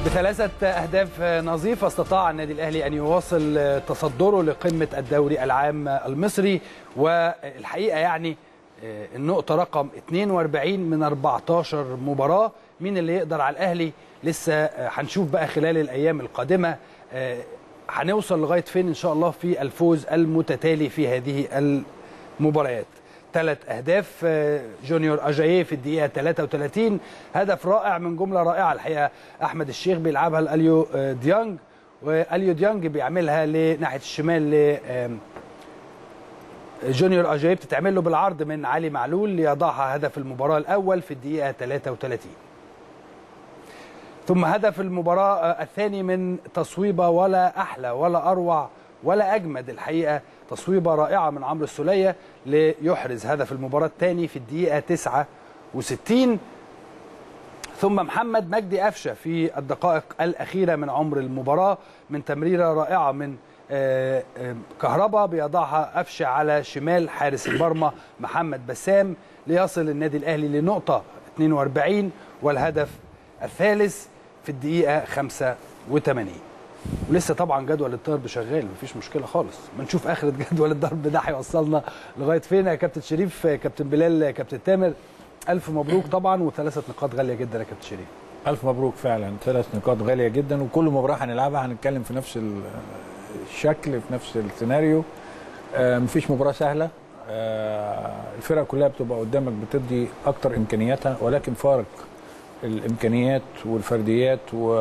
بثلاثة أهداف نظيفة استطاع النادي الأهلي أن يواصل تصدره لقمة الدوري العام المصري والحقيقة يعني النقطة رقم 42 من 14 مباراة مين اللي يقدر على الأهلي لسه هنشوف بقى خلال الأيام القادمة هنوصل لغاية فين إن شاء الله في الفوز المتتالي في هذه المباريات ثلاث اهداف جونيور اجاييه في الدقيقه 33 هدف رائع من جمله رائعه الحقيقه احمد الشيخ بيلعبها لاليو ديانج واليو ديانج بيعملها لناحيه الشمال ل جونيور اجاييه بتتعمل له بالعرض من علي معلول ليضعها هدف المباراه الاول في الدقيقه 33 ثم هدف المباراه الثاني من تصويبه ولا احلى ولا اروع ولا اجمد الحقيقه تصويبه رائعه من عمرو السوليه ليحرز هدف المباراه الثاني في الدقيقه 69 ثم محمد مجدي قفشه في الدقائق الاخيره من عمر المباراه من تمريره رائعه من كهربا بيضعها قفشه على شمال حارس المرمى محمد بسام ليصل النادي الاهلي لنقطه 42 والهدف الثالث في الدقيقه 85 ولسه طبعا جدول الضرب شغال مفيش مشكله خالص ما نشوف اخره جدول الضرب ده هيوصلنا لغايه فين يا كابتن شريف كابتن بلال كابتن تامر الف مبروك طبعا وثلاثه نقاط غاليه جدا يا كابتن شريف الف مبروك فعلا ثلاث نقاط غاليه جدا وكل مباراه هنلعبها هنتكلم في نفس الشكل في نفس السيناريو آه مفيش مباراه سهله آه الفرق كلها بتبقى قدامك بتدي اكتر امكانياتها ولكن فارق الامكانيات والفرديات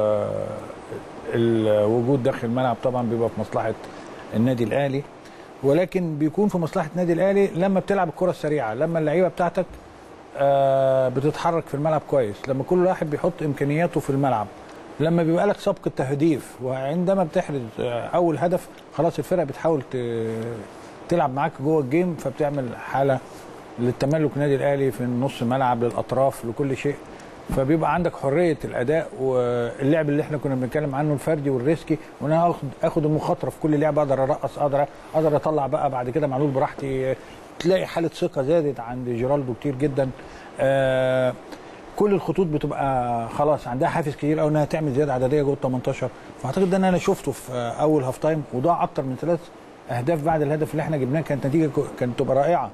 والوجود داخل الملعب طبعا بيبقى في مصلحه النادي الاهلي ولكن بيكون في مصلحه النادي الاهلي لما بتلعب الكره السريعه لما اللعيبه بتاعتك بتتحرك في الملعب كويس لما كل واحد بيحط امكانياته في الملعب لما بيبقى لك سبق التهديف وعندما بتحرز اول هدف خلاص الفرقه بتحاول تلعب معاك جوه الجيم فبتعمل حاله للتملك النادي الاهلي في النص ملعب للاطراف لكل شيء فبيبقى عندك حريه الاداء واللعب اللي احنا كنا بنتكلم عنه الفردي والريسكي وان انا اخد اخد المخاطره في كل لعبه اقدر ارقص اقدر اقدر اطلع بقى بعد كده معلول براحتي تلاقي حاله ثقه زادت عند جيرالدو كتير جدا آه كل الخطوط بتبقى خلاص عندها حافز كتير قوي انها تعمل زياده عدديه جوه ال 18 فاعتقد ده ان انا شفته في اول هاف تايم وضاع اكتر من ثلاث اهداف بعد الهدف اللي احنا جبناه كانت نتيجه كانت تبقى رائعه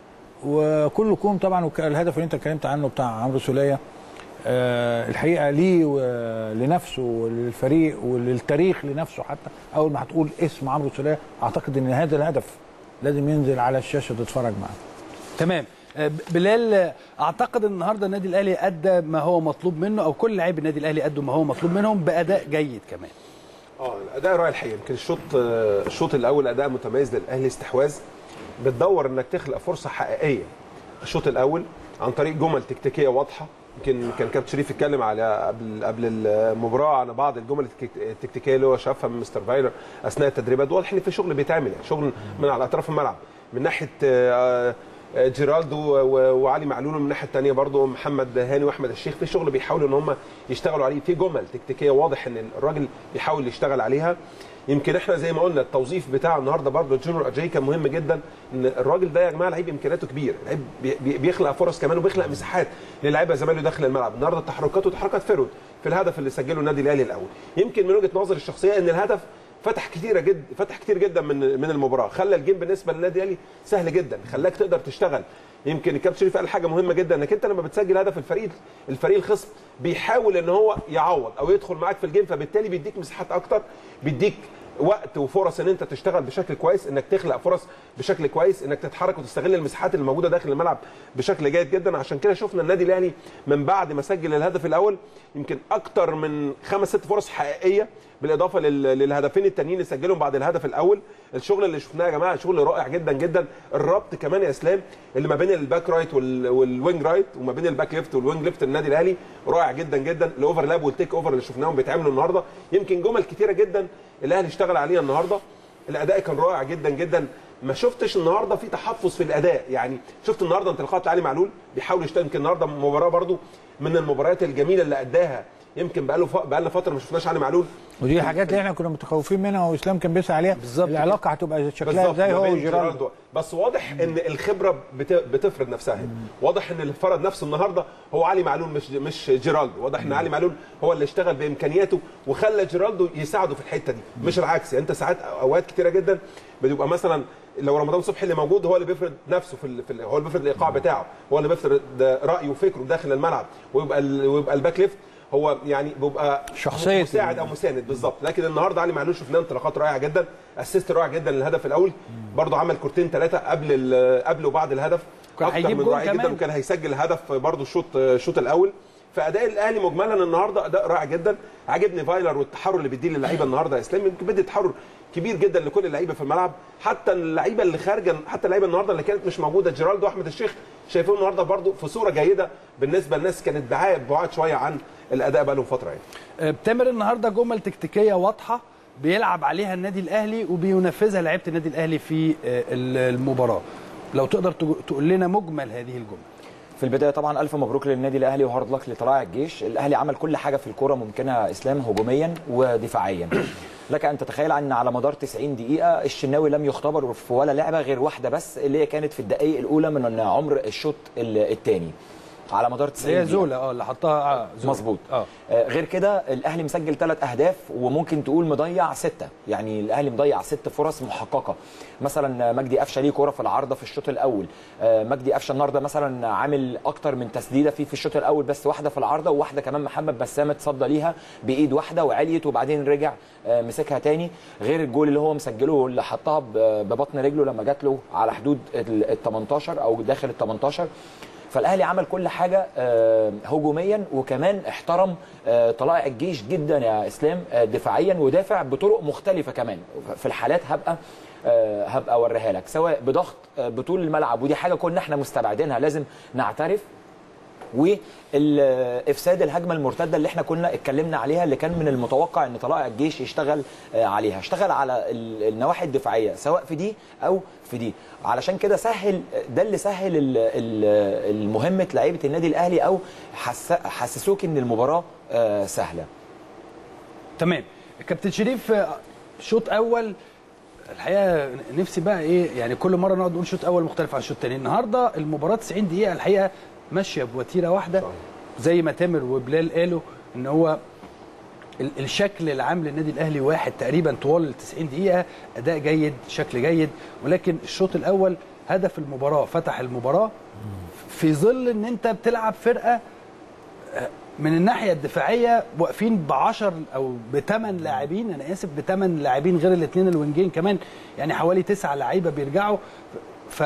وكل كوم طبعا الهدف اللي انت اتكلمت عنه بتاع عمرو سوليه أه الحقيقه ليه لنفسه وللفريق وللتاريخ لنفسه حتى اول ما هتقول اسم عمرو سوليه اعتقد ان هذا الهدف لازم ينزل على الشاشه تتفرج معاه. تمام بلال اعتقد ان النهارده النادي الاهلي ادى ما هو مطلوب منه او كل لاعبي النادي الاهلي ادوا ما هو مطلوب منهم باداء جيد كمان. اه الاداء رائع الحقيقه يمكن الشوط الشوط الاول اداء متميز للاهلي استحواذ بتدور انك تخلق فرصه حقيقيه الشوط الاول عن طريق جمل تكتيكيه واضحه يمكن كان كابتن شريف اتكلم على قبل قبل المباراه على بعض الجمل التكتيكيه اللي هو شافها من مستر فايلر اثناء التدريبات واضح ان في شغل بيتعمل يعني شغل من على اطراف الملعب من ناحيه جيرالدو وعلي معلول ومن الناحيه الثانيه برضه محمد هاني واحمد الشيخ في شغل بيحاولوا ان هم يشتغلوا عليه في جمل تكتيكيه واضح ان الراجل بيحاول يشتغل عليها يمكن احنا زي ما قلنا التوظيف بتاع النهارده برضه جونيور اجاي كان مهم جدا ان الراجل ده يا جماعه لعيب امكانياته كبيره لعيب بيخلق فرص كمان وبيخلق مساحات للاعيبه زمايله داخل الملعب النهارده تحركاته تحركات فيرود في الهدف اللي سجله النادي الاهلي الاول يمكن من وجهه نظري الشخصيه ان الهدف فتح كتيره جدا فتح كتير جدا من من المباراه خلى الجيم بالنسبه للنادي الاهلي سهل جدا خلاك تقدر تشتغل يمكن الكابتن شريف قال حاجه مهمه جدا انك انت لما بتسجل هدف الفريق الفريق الخصم بيحاول ان هو يعوض او يدخل معاك في الجيم فبالتالي بيديك مساحات اكتر بيديك وقت وفرص ان انت تشتغل بشكل كويس انك تخلق فرص بشكل كويس انك تتحرك وتستغل المساحات اللي موجوده داخل الملعب بشكل جيد جدا عشان كده شفنا النادي الاهلي من بعد ما سجل الهدف الاول يمكن اكتر من خمس ست فرص حقيقيه بالاضافه للهدفين التانيين اللي سجلهم بعد الهدف الاول الشغل اللي شفناه يا جماعه شغل رائع جدا جدا الربط كمان يا اسلام اللي ما بين الباك رايت والوينج رايت وما بين الباك ليفت والوينج ليفت النادي الاهلي رائع جدا جدا الاوفرلاب والتيك اوفر اللي شفناهم بيتعملوا النهارده يمكن جمل كتيره جدا الاهلي اشتغل عليها النهارده الاداء كان رائع جدا جدا ما شفتش النهارده في تحفظ في الاداء يعني شفت النهارده انطلاقات علي معلول بيحاول يشتغل يمكن النهارده مباراه برده من المباريات الجميله اللي اداها يمكن بقاله ف... بقالنا فتره ما شفناش علي معلول ودي الحاجات اللي احنا كنا متخوفين منها واسلام كان بيسعى عليها بالظبط. العلاقه هتبقى شكلها بالظبط ازاي ما هو بين وجيرالدو بس واضح ان الخبره بت... بتفرض نفسها هنا واضح ان اللي فرض نفسه النهارده هو علي معلول مش مش جيرالدو واضح ان علي معلول هو اللي اشتغل بامكانياته وخلى جيرالدو يساعده في الحته دي مش العكس يعني انت ساعات اوقات كتيره جدا بتبقى مثلا لو رمضان صبحي اللي موجود هو اللي بيفرض نفسه في, ال... في ال... هو اللي بيفرض الايقاع بتاعه هو اللي بيفرض رايه وفكره داخل الملعب ويبقى ال... ويبقى الباك ليفت هو يعني بيبقى شخصية مساعد او مساند بالظبط لكن النهارده علي معلول شفناه انطلاقات رائعه جدا اسيست رائع جدا للهدف الاول برضه عمل كورتين ثلاثه قبل ال- قبل وبعد الهدف كان اكتر هيجيب من جول رائع جدا كمان. وكان هيسجل هدف برضه الشوط الشوط الاول فاداء الاهلي مجملا النهارده اداء رائع جدا عجبني فايلر والتحرر اللي بيديه للعيبه النهارده يا اسلام يمكن بدي تحرر كبير جدا لكل اللعيبه في الملعب حتى اللعيبه اللي خارجه حتى اللعيبه النهارده اللي كانت مش موجوده جيرالدو واحمد الشيخ شايفينه النهارده برضه في صوره جيده بالنسبه للناس كانت بعاد بعاد شويه عن الاداء بقى لهم فتره يعني آه، بتعمل النهارده جمل تكتيكيه واضحه بيلعب عليها النادي الاهلي وبينفذها لعيبه النادي الاهلي في آه، المباراه لو تقدر تج- تقول لنا مجمل هذه الجمل في البدايه طبعا الف مبروك للنادي الاهلي وهارد لك لطلائع الجيش الاهلي عمل كل حاجه في الكوره ممكنه اسلام هجوميا ودفاعيا لك ان تتخيل ان على مدار 90 دقيقه الشناوي لم يختبر في ولا لعبه غير واحده بس اللي هي كانت في الدقائق الاولى من عمر الشوط الثاني على مدار 90 هي دقيقه زولا اه اللي حطها آه زولا. مظبوط اه آه، غير كده الاهلي مسجل ثلاث اهداف وممكن تقول مضيع سته يعني الاهلي مضيع ست فرص محققه مثلا مجدي قفشه ليه كوره في العارضه في الشوط الاول آه، مجدي قفشه النهارده مثلا عامل اكتر من تسديده فيه في الشوط الاول بس واحده في العارضه وواحده كمان محمد بسام اتصدى ليها بايد واحده وعليت وبعدين رجع آه، مسكها تاني غير الجول اللي هو مسجله اللي حطها ب- ببطن رجله لما جات له على حدود ال 18 او داخل ال 18 فالاهلي عمل كل حاجه آه، هجوميا وكمان احترم آه، طلائع الجيش جدا يا اسلام آه، دفاعيا ودافع بطرق مختلفه كمان في الحالات هبقى آه، هبقى اوريها لك سواء بضغط آه، بطول الملعب ودي حاجه كنا احنا مستبعدينها لازم نعترف وافساد الهجمه المرتده اللي احنا كنا اتكلمنا عليها اللي كان من المتوقع ان طلائع الجيش يشتغل آه، عليها اشتغل على ال- النواحي الدفاعيه سواء في دي او في دي علشان كده سهل ده اللي سهل ال- ال- المهمه لعيبه النادي الاهلي او حس حسسوك ان المباراه آه، سهله تمام كابتن شريف آه، شوط اول الحقيقه نفسي بقى ايه يعني كل مره نقعد نقول شوط اول مختلف عن الشوط الثاني النهارده المباراه 90 دقيقه الحقيقه ماشيه بوتيره واحده زي ما تامر وبلال قالوا ان هو ال- الشكل العام للنادي الاهلي واحد تقريبا طوال ال 90 دقيقه اداء جيد شكل جيد ولكن الشوط الاول هدف المباراه فتح المباراه في ظل ان انت بتلعب فرقه من الناحيه الدفاعيه واقفين ب 10 او بثمان لاعبين انا اسف بثمان لاعبين غير الاثنين الوينجين كمان يعني حوالي تسعه لعيبه بيرجعوا ف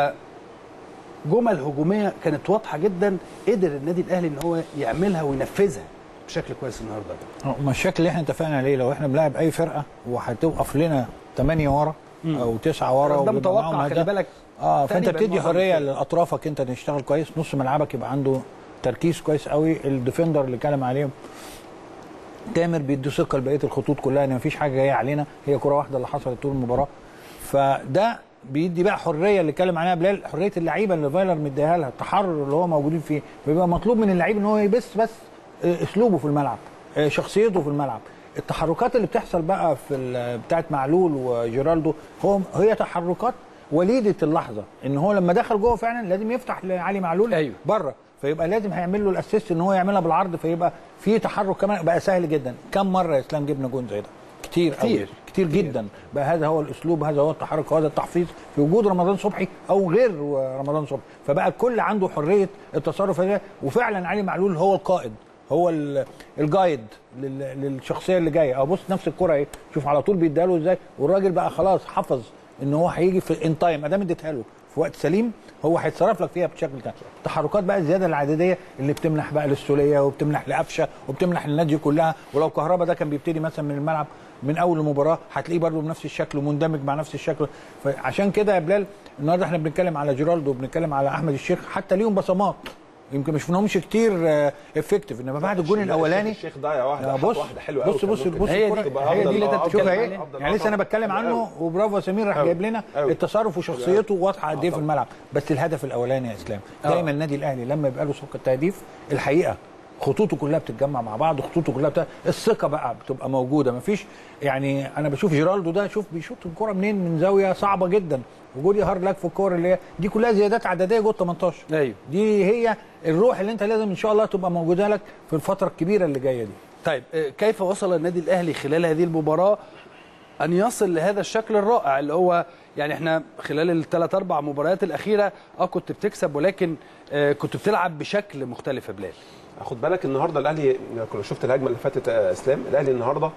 جمل هجوميه كانت واضحه جدا قدر النادي الاهلي ان هو يعملها وينفذها بشكل كويس النهارده ما الشكل اللي احنا اتفقنا عليه لو احنا بنلعب اي فرقه وهتوقف لنا 8 ورا او 9 ورا ده وبيبقى متوقع معاهم خلي هدف. بالك اه فانت تقريباً بتدي معظم حريه الفرق. لاطرافك انت تشتغل كويس نص ملعبك يبقى عنده تركيز كويس قوي الديفندر اللي اتكلم عليهم تامر بيدي ثقه لبقيه الخطوط كلها ان مفيش حاجه جايه علينا هي كره واحده اللي حصلت طول المباراه فده بيدي بقى حريه اللي اتكلم عليها بلال حريه اللعيبه اللي فايلر مديها لها التحرر اللي هو موجودين فيه بيبقى مطلوب من اللعيب ان هو يبث بس آه، اسلوبه في الملعب آه، شخصيته في الملعب التحركات اللي بتحصل بقى في ال- بتاعت معلول وجيرالدو هو هي تحركات وليده اللحظه ان هو لما دخل جوه فعلا لازم يفتح لعلي معلول أيوه. بره فيبقى لازم هيعمل له الاسيست ان هو يعملها بالعرض فيبقى في تحرك كمان بقى سهل جدا كم مره يا اسلام جبنا جون زي ده كتير كتير. كتير, كتير جدا بقى هذا هو الاسلوب هذا هو التحرك وهذا التحفيظ في وجود رمضان صبحي او غير رمضان صبحي فبقى الكل عنده حريه التصرف ده وفعلا علي معلول هو القائد هو ال- الجايد لل- للشخصيه اللي جايه او بص نفس الكره اهي شوف على طول بيديها له ازاي والراجل بقى خلاص حفظ ان هو هيجي في ان تايم ادام اديتها له في وقت سليم هو هيتصرف لك فيها بشكل كامل التحركات بقى الزياده العدديه اللي بتمنح بقى للسوليه وبتمنح لقفشه وبتمنح للناس دي كلها ولو كهربا ده كان بيبتدي مثلا من الملعب من اول المباراه هتلاقيه برده بنفس الشكل ومندمج مع نفس الشكل فعشان كده يا بلال النهارده احنا بنتكلم على جيرالدو وبنتكلم على احمد الشيخ حتى ليهم بصمات يمكن ما شفناهمش كتير افكتيف انما بعد الجون الاولاني الشيخ ضيع واحده لا حط بص واحده حلوه قوي بص بص كان ممكن بص هي الكرة. دي- تبقى هي أفضل- دي اللي انت أفضل- بتتكلم شوف عليها. اهي أفضل يعني لسه انا بتكلم أوي. عنه وبرافو سمير راح أوي. جايب لنا أوي. التصرف وشخصيته واضحه قد ايه في الملعب بس الهدف الاولاني يا اسلام آه. دايما النادي الاهلي لما يبقى له سبق التهديف الحقيقه خطوطه كلها بتتجمع مع بعض خطوطه كلها بتاع الثقه بقى بتبقى موجوده مفيش يعني انا بشوف جيرالدو ده شوف بيشوط الكره منين من زاويه صعبه جدا وجود يهار لك في الكور اللي هي دي كلها زيادات عدديه جوه 18 ايوه دي هي الروح اللي انت لازم ان شاء الله تبقى موجوده لك في الفتره الكبيره اللي جايه دي طيب آه، كيف وصل النادي الاهلي خلال هذه المباراه ان يصل لهذا الشكل الرائع اللي هو يعني احنا خلال الثلاث اربع مباريات الاخيره اه كنت بتكسب ولكن آه، كنت بتلعب بشكل مختلف يا بلال خد بالك النهارده الاهلي كنا شفت الهجمه اللي فاتت يا اسلام الاهلي النهارده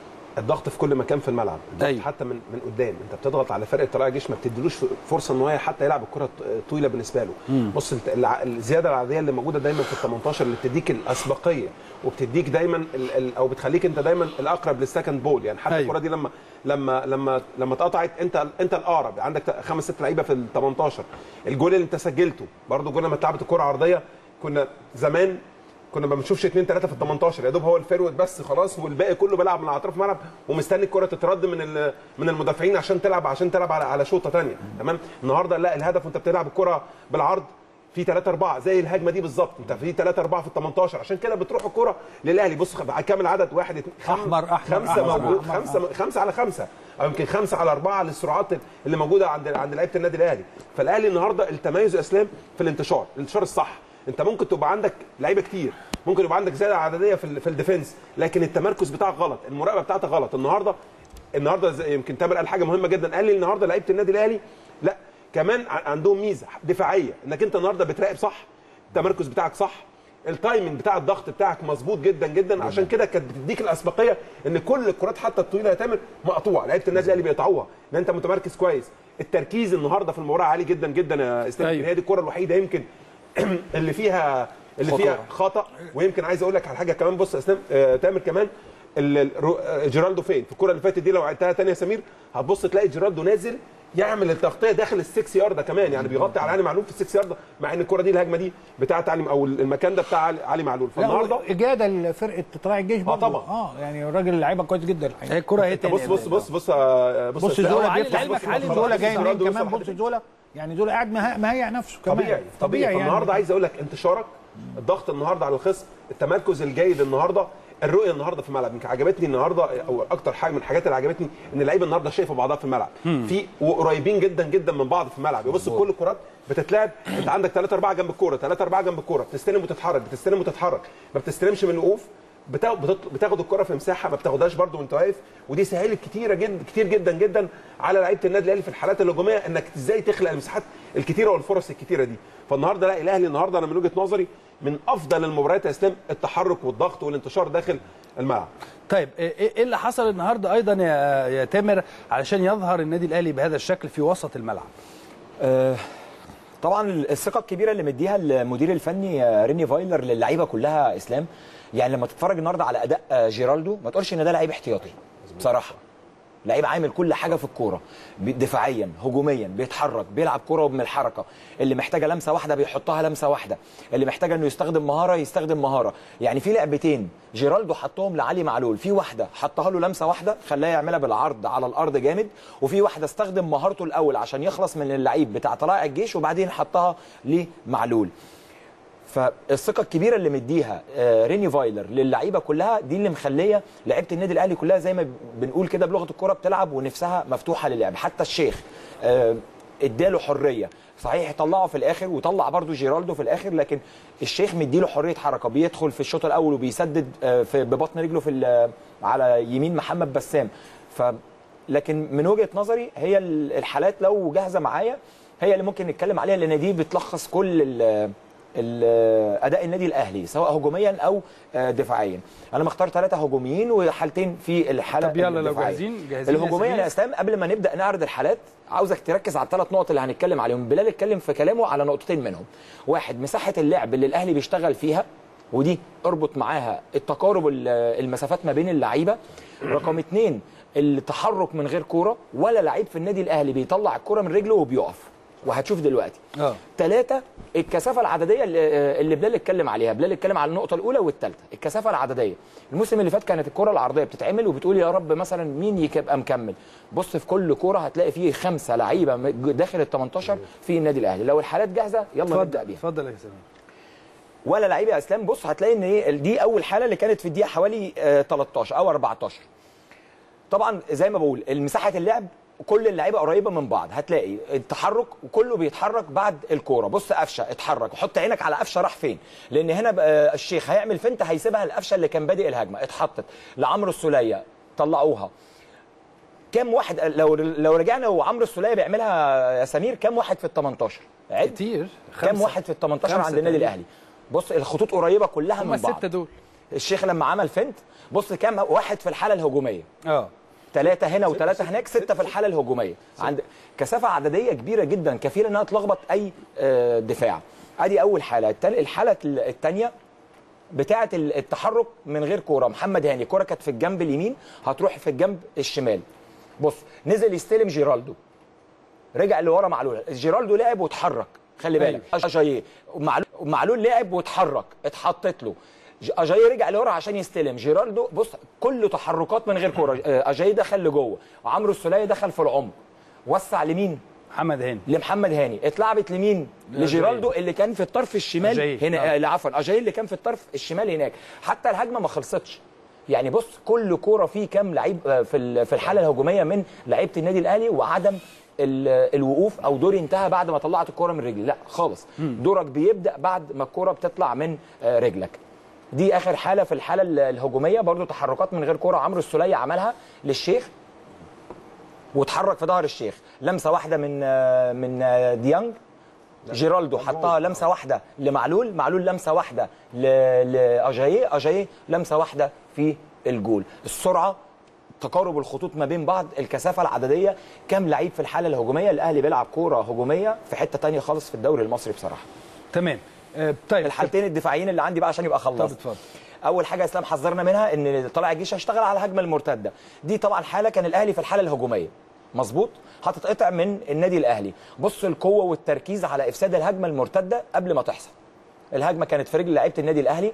الضغط في كل مكان في الملعب الضغط أيوة. حتى من من قدام انت بتضغط على فرقه طلائع الجيش ما بتديلوش فرصه ان هو حتى يلعب الكره طويله بالنسبه له بص الت- الع- الزياده العدديه اللي موجوده دايما في ال 18 اللي بتديك الاسبقيه وبتديك دايما ال ال او بتخليك انت دايما الاقرب للسكند بول يعني حتى أيوة. الكره دي لما لما لما لما اتقطعت انت انت الاقرب عندك ت- خمس ست لعيبه في ال 18 الجول اللي انت سجلته برضه جول لما اتلعبت الكره عرضيه كنا زمان كنا ما بنشوفش اثنين ثلاثه في ال 18 يا دوب هو الفيرود بس خلاص والباقي كله بيلعب من اطراف الملعب ومستني الكره تترد من ال- من المدافعين عشان تلعب عشان تلعب على على شوطه ثانيه تمام النهارده لا الهدف وانت بتلعب الكره بالعرض في 3 4 زي الهجمه دي بالظبط انت في 3 4 في ال 18 عشان كده بتروح الكره للاهلي بص خ- كام العدد واحد اتنين خم- أحمر، أحمر، خمسه أحمر، موجود أحمر، خمسه خمسه على خمسه او يمكن خمسه على اربعه للسرعات اللي موجوده عند عند لعيبه النادي الاهلي فالاهلي النهارده التميز يا اسلام في الانتشار الانتشار الصح انت ممكن تبقى عندك لعيبه كتير ممكن يبقى عندك زياده عدديه في ال- في الديفنس لكن التمركز بتاعك غلط المراقبه بتاعتك غلط النهارده النهارده زي- يمكن تامر قال حاجه مهمه جدا قال لي النهارده لعيبه النادي الاهلي لا كمان ع- عندهم ميزه دفاعيه انك انت النهارده بتراقب صح التمركز بتاعك صح التايمنج بتاع الضغط بتاعك مظبوط جدا جدا عشان كده كانت بتديك الاسبقيه ان كل الكرات حتى الطويله يا تامر مقطوعه لعيبه النادي الاهلي بيقطعوها ان انت متمركز كويس التركيز النهارده في المباراه عالي جدا جدا يا اسلام أيوة. هي دي الكره الوحيده يمكن اللي فيها اللي خطأ. فيها خطا ويمكن عايز اقول لك على حاجه كمان بص يا اسلام آه تامر كمان ال- ال- رو- آه، جيرالدو فين في الكره اللي فاتت دي لو عدتها تاني يا سمير هتبص تلاقي جيرالدو نازل يعمل التغطيه داخل السكس يارده كمان يعني بيغطي على علي معلول في السكس يارده مع ان الكره دي الهجمه دي بتاعت علي او المكان ده بتاع علي- علي معلول النهارده فالنهارده اجاده لفرقه طلائع الجيش برضه طبعا. اه يعني الراجل لعيبه كويس جدا الحقيقه هي الكره اهي انت تاني بص يا بص بلال. بص بص آه، بص بص يا زولا أسلام. علي- بيفتح لعيبك بص علي زولا خلاص، جاي بص منين جيرالدو كمان وصل بص لحد- زولا يعني زولا قاعد مه- مهيئ نفسه كمان طبيعي طبيعي يعني. فالنهارده عايز اقول لك انتشارك الضغط النهارده على الخصم التمركز الجيد النهارده الرؤيه النهارده في الملعب يمكن عجبتني النهارده او اكتر حاجه من الحاجات اللي عجبتني ان اللعيبه النهارده شايفه بعضها في الملعب في وقريبين جدا جدا من بعض في الملعب يبص كل الكرات بتتلعب انت عندك 3 4 جنب الكوره 3 4 جنب الكوره بتستلم وتتحرك بتستلم وتتحرك ما بتستلمش من الوقوف بتا- بتط- بتاخد الكره في مساحه ما بتاخدهاش برده وانت واقف ودي سهلت كتيره جدا كتير جدا جدا على لعيبه النادي الاهلي في الحالات الهجوميه انك ازاي تخلق المساحات الكتيره والفرص الكتيره دي فالنهارده لا الاهلي النهارده انا من وجهه نظري من افضل المباريات يا اسلام التحرك والضغط والانتشار داخل الملعب طيب ايه إيه اللي حصل النهارده ايضا يا يا تامر علشان يظهر النادي الاهلي بهذا الشكل في وسط الملعب آه، طبعا الثقه الكبيره اللي مديها المدير الفني آه، ريني فايلر للعيبه كلها اسلام يعني لما تتفرج النهارده على اداء آه، جيرالدو ما تقولش ان ده لعيب احتياطي بصراحه لعيب عامل كل حاجه في الكوره بي- دفاعيا هجوميا بيتحرك بيلعب كوره من الحركه اللي محتاجه لمسه واحده بيحطها لمسه واحده اللي محتاجه انه يستخدم مهاره يستخدم مهاره يعني في لعبتين جيرالدو حطهم لعلي معلول في واحده حطها له لمسه واحده خلاه يعملها بالعرض على الارض جامد وفي واحده استخدم مهارته الاول عشان يخلص من اللعيب بتاع طلائع الجيش وبعدين حطها لمعلول فالثقه الكبيره اللي مديها آه، ريني فايلر للعيبه كلها دي اللي مخليه لعيبه النادي الاهلي كلها زي ما بنقول كده بلغه الكوره بتلعب ونفسها مفتوحه للعب حتى الشيخ آه، اداله حريه صحيح طلعه في الاخر وطلع برده جيرالدو في الاخر لكن الشيخ مديله حريه حركه بيدخل في الشوط الاول وبيسدد آه، في ببطن رجله في ال- على يمين محمد بسام ف لكن من وجهه نظري هي ال- الحالات لو جاهزه معايا هي اللي ممكن نتكلم عليها لان دي بتلخص كل ال- ال- اداء النادي الاهلي سواء هجوميا او آه، دفاعيا انا مختار ثلاثه هجوميين وحالتين في الحاله طب يلا لو الدفاعية. جاهزين- جاهزين يا الهجوميه سمير؟ يا اسلام قبل ما نبدا نعرض الحالات عاوزك تركز على الثلاث نقط اللي هنتكلم عليهم بلال اتكلم في كلامه على نقطتين منهم واحد مساحه اللعب اللي الاهلي بيشتغل فيها ودي اربط معاها التقارب ال- المسافات ما بين اللعيبه رقم اتنين التحرك من غير كوره ولا لعيب في النادي الاهلي بيطلع الكوره من رجله وبيقف وهتشوف دلوقتي اه ثلاثة الكثافة العددية اللي, اللي بلال اتكلم عليها، بلال اتكلم على النقطة الأولى والثالثة، الكثافة العددية. الموسم اللي فات كانت الكرة العرضية بتتعمل وبتقول يا رب مثلا مين يبقى مكمل. بص في كل كرة هتلاقي فيه خمسة لعيبة م- داخل ال 18 في النادي الأهلي، لو الحالات جاهزة يلا نبدأ اتفضل بيها. اتفضل يا سمير ولا لعيب يا اسلام بص هتلاقي ان ايه دي اول حاله اللي كانت في الدقيقه حوالي آه، 13 او 14 طبعا زي ما بقول مساحه اللعب كل اللعيبه قريبه من بعض هتلاقي التحرك وكله بيتحرك بعد الكوره بص قفشه اتحرك حط عينك على قفشه راح فين لان هنا بقى الشيخ هيعمل فنت هيسيبها لقفشه اللي كان بادئ الهجمه اتحطت لعمرو السوليه طلعوها كام واحد لو لو رجعنا وعمرو السوليه بيعملها يا سمير كام واحد في ال 18 عد كتير كام خمسة. واحد في ال 18 خمسة عند النادي تقريبا. الاهلي بص الخطوط قريبه كلها هم من بعض الستة دول الشيخ لما عمل فنت بص كام واحد في الحاله الهجوميه اه ثلاثة هنا وثلاثة هناك ستة في الحالة الهجومية عند كثافة عددية كبيرة جدا كفيلة انها تلخبط اي آه، دفاع ادي اول حالة التاني- الحالة الثانية بتاعة التحرك من غير كورة محمد هاني كورة كانت في الجنب اليمين هتروح في الجنب الشمال بص نزل يستلم جيرالدو رجع لورا معلول جيرالدو لعب واتحرك خلي بالك اجاييه معلول معلول لعب واتحرك اتحطت له ج- اجاييه رجع لورا عشان يستلم جيرالدو بص كله تحركات من غير كوره آه، اجاييه دخل لجوه وعمرو السوليه دخل في العمق وسع لمين محمد هاني لمحمد هاني اتلعبت لمين لجيرالدو اللي كان في الطرف الشمال أجاييه. هنا آه. آه. عفوا اجاييه اللي كان في الطرف الشمال هناك حتى الهجمه ما خلصتش يعني بص كل كوره فيه كام لعيب آه، في ال- في الحاله الهجوميه من لعيبه النادي الاهلي وعدم ال- الوقوف او دوري انتهى بعد ما طلعت الكوره من رجلي لا خالص دورك بيبدا بعد ما الكوره بتطلع من آه، رجلك دي اخر حاله في الحاله ال- الهجوميه برضو تحركات من غير كوره عمرو السوليه عملها للشيخ واتحرك في ظهر الشيخ لمسه واحده من آه، من آه، ديانج جيرالدو حطها لمسه واحده لمعلول معلول لمسه واحده ل- لاجاييه اجاييه لمسه واحده في الجول السرعه تقارب الخطوط ما بين بعض الكثافه العدديه كام لعيب في الحاله الهجوميه الاهلي بيلعب كوره هجوميه في حته تانية خالص في الدوري المصري بصراحه تمام آه، طيب الحالتين الدفاعيين اللي عندي بقى عشان يبقى طب خلصت اتفضل اول حاجه اسلام حذرنا منها ان طلع الجيش هيشتغل على الهجمه المرتده دي طبعا حاله كان الاهلي في الحاله الهجوميه مظبوط هتتقطع من النادي الاهلي بص القوه والتركيز على افساد الهجمه المرتده قبل ما تحصل الهجمه كانت في رجل لعيبه النادي الاهلي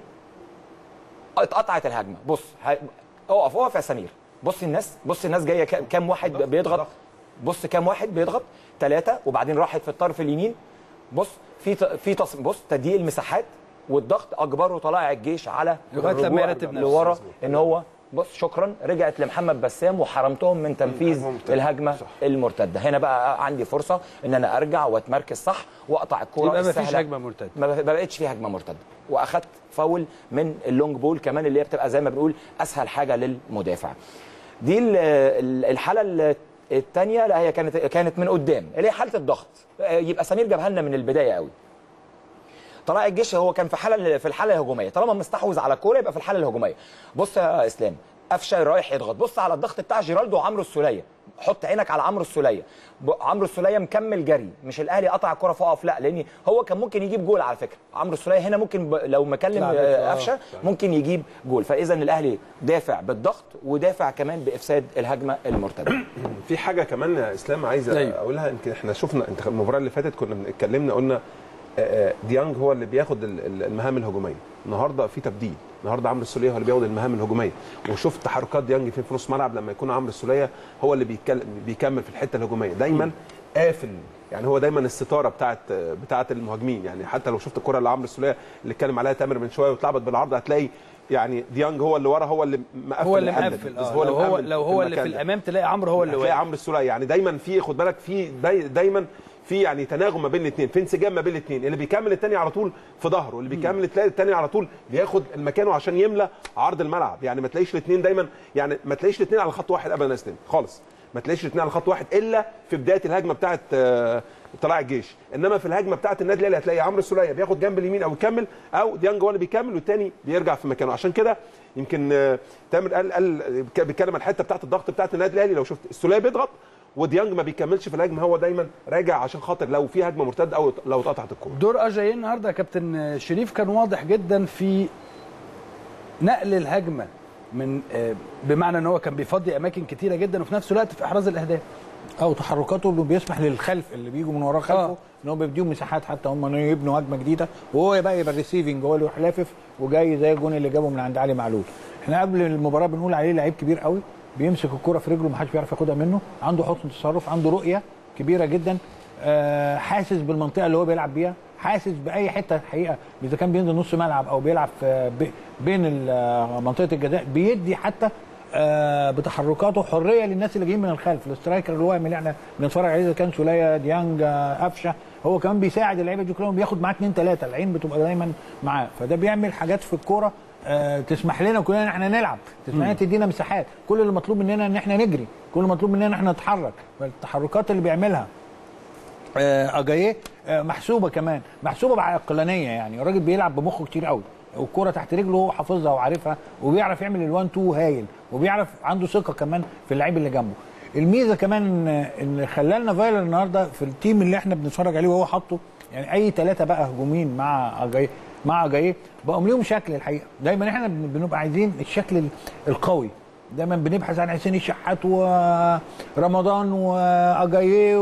اتقطعت الهجمه بص ه... اقف اقف يا سمير بص الناس بص الناس جايه كام كام واحد بيضغط بص كام واحد بيضغط ثلاثه وبعدين راحت في الطرف اليمين بص في ت... في تص... بص تضييق المساحات والضغط اجبره طلائع الجيش على لغاية لما الرجوع يرتب نفسه. لورا ان هو بص شكرا رجعت لمحمد بسام وحرمتهم من تنفيذ هجمة مرتدة. الهجمه صح. المرتده هنا بقى عندي فرصه ان انا ارجع واتمركز صح واقطع الكوره يبقى مفيش السهلة. هجمة مرتدة. ما ما بقتش في هجمه مرتده واخدت فاول من اللونج بول كمان اللي هي بتبقى زي ما بنقول اسهل حاجه للمدافع دي ال- ال- الحاله الثانيه لا هي كانت كانت من قدام اللي هي حاله الضغط يبقى سمير جابها لنا من البدايه قوي طلائع الجيش هو كان في حاله في الحاله الهجوميه طالما مستحوذ على الكوره يبقى في الحاله الهجوميه بص يا اسلام قفشه رايح يضغط بص على الضغط بتاع جيرالدو وعمرو السوليه حط عينك على عمرو السوليه ب- عمرو السوليه مكمل جري مش الاهلي قطع الكره فاقف لا لان هو كان ممكن يجيب جول على فكره عمرو السوليه هنا ممكن ب... لو مكلم لعبته، آه، آه. قفشه ممكن يجيب جول فاذا الاهلي دافع بالضغط ودافع كمان بافساد الهجمه المرتده في حاجه كمان يا اسلام عايز أيوة. اقولها يمكن احنا شفنا انت المباراه اللي فاتت كنا اتكلمنا قلنا آه، آه، ديانج هو اللي بياخد ال- ال- المهام الهجوميه النهارده في تبديل النهارده عمرو السوليه هو اللي بياخد المهام الهجوميه وشفت تحركات ديانج فين في نص ملعب لما يكون عمرو السوليه هو اللي بيتكلم بيكمل في الحته الهجوميه دايما قافل يعني هو دايما الستاره بتاعت بتاعت المهاجمين يعني حتى لو شفت الكره اللي عمرو السوليه اللي اتكلم عليها تامر من شويه واتلعبت بالعرض هتلاقي يعني ديانج هو اللي ورا هو اللي مقفل هو اللي الحتة دي. مقفل بس آه. لو هو مأمن لو هو اللي في المكان ده. الامام تلاقي عمرو هو اللي هتلاقي واقف عمرو السوليه يعني دايما في خد بالك في داي دايما في يعني تناغم ما بين الاثنين في انسجام ما بين الاثنين اللي بيكمل الثاني على طول في ظهره اللي بيكمل تلاقي الثاني على طول بياخد مكانه عشان يملى عرض الملعب يعني ما تلاقيش الاثنين دايما يعني ما تلاقيش الاثنين على خط واحد ابدا يا اسلام خالص ما تلاقيش الاثنين على خط واحد الا في بدايه الهجمه بتاعه آه، طلائع الجيش انما في الهجمه بتاعه النادي الاهلي هتلاقي عمرو السوليه بياخد جنب اليمين او يكمل او ديانج هو اللي بيكمل والثاني بيرجع في مكانه عشان كده يمكن آه، تامر قال قال بيتكلم عن الحته بتاعه الضغط بتاعه النادي الاهلي لو شفت السوليه بيضغط وديانج ما بيكملش في الهجمه هو دايما راجع عشان خاطر لو في هجمه مرتده او لو اتقطعت الكوره دور اجاي النهارده يا كابتن شريف كان واضح جدا في نقل الهجمه من آه، بمعنى ان هو كان بيفضي اماكن كتيره جدا وفي نفس الوقت في احراز الاهداف او تحركاته انه بيسمح للخلف اللي بيجوا من وراه خلفه آه. ان هو بيديهم مساحات حتى هم انه يبنوا هجمه جديده وهو بقى يبقى الريسيفنج هو اللي يروح لافف وجاي زي الجون اللي جابه من عند علي معلول احنا قبل المباراه بنقول عليه لعيب كبير قوي بيمسك الكره في رجله محدش بيعرف ياخدها منه عنده حسن تصرف عنده رؤيه كبيره جدا آه، حاسس بالمنطقه اللي هو بيلعب بيها حاسس باي حته الحقيقه اذا كان بينزل نص ملعب او بيلعب في بي- بين ال- منطقه الجزاء بيدي حتى آه، بتحركاته حريه للناس اللي جايين من الخلف الاسترايكر اللي هو اللي احنا بنتفرج عليه اذا كان سوليه ديانج آه، قفشه هو كمان بيساعد اللعيبه دي كلهم بياخد معاه اثنين ثلاثه العين بتبقى دايما معاه فده بيعمل حاجات في الكوره آه، تسمح لنا كلنا ان احنا نلعب تسمح لنا تدينا مساحات كل اللي مطلوب مننا ان احنا نجري كل اللي مطلوب مننا ان احنا نتحرك فالتحركات اللي بيعملها آه، اجاييه آه، محسوبه كمان محسوبه بعقلانيه يعني الراجل بيلعب بمخه كتير قوي والكوره تحت رجله هو حافظها وعارفها وبيعرف يعمل الوان تو هايل وبيعرف عنده ثقه كمان في اللعيب اللي جنبه الميزه كمان آه، اللي خلالنا فايلر النهارده في التيم اللي احنا بنتفرج عليه وهو حاطه يعني اي ثلاثه بقى هجومين مع اجاييه مع اجاييه بقوا ليهم شكل الحقيقه دايما احنا بن- بنبقى عايزين الشكل ال- القوي دايما بنبحث عن حسين الشحات ورمضان واجاييه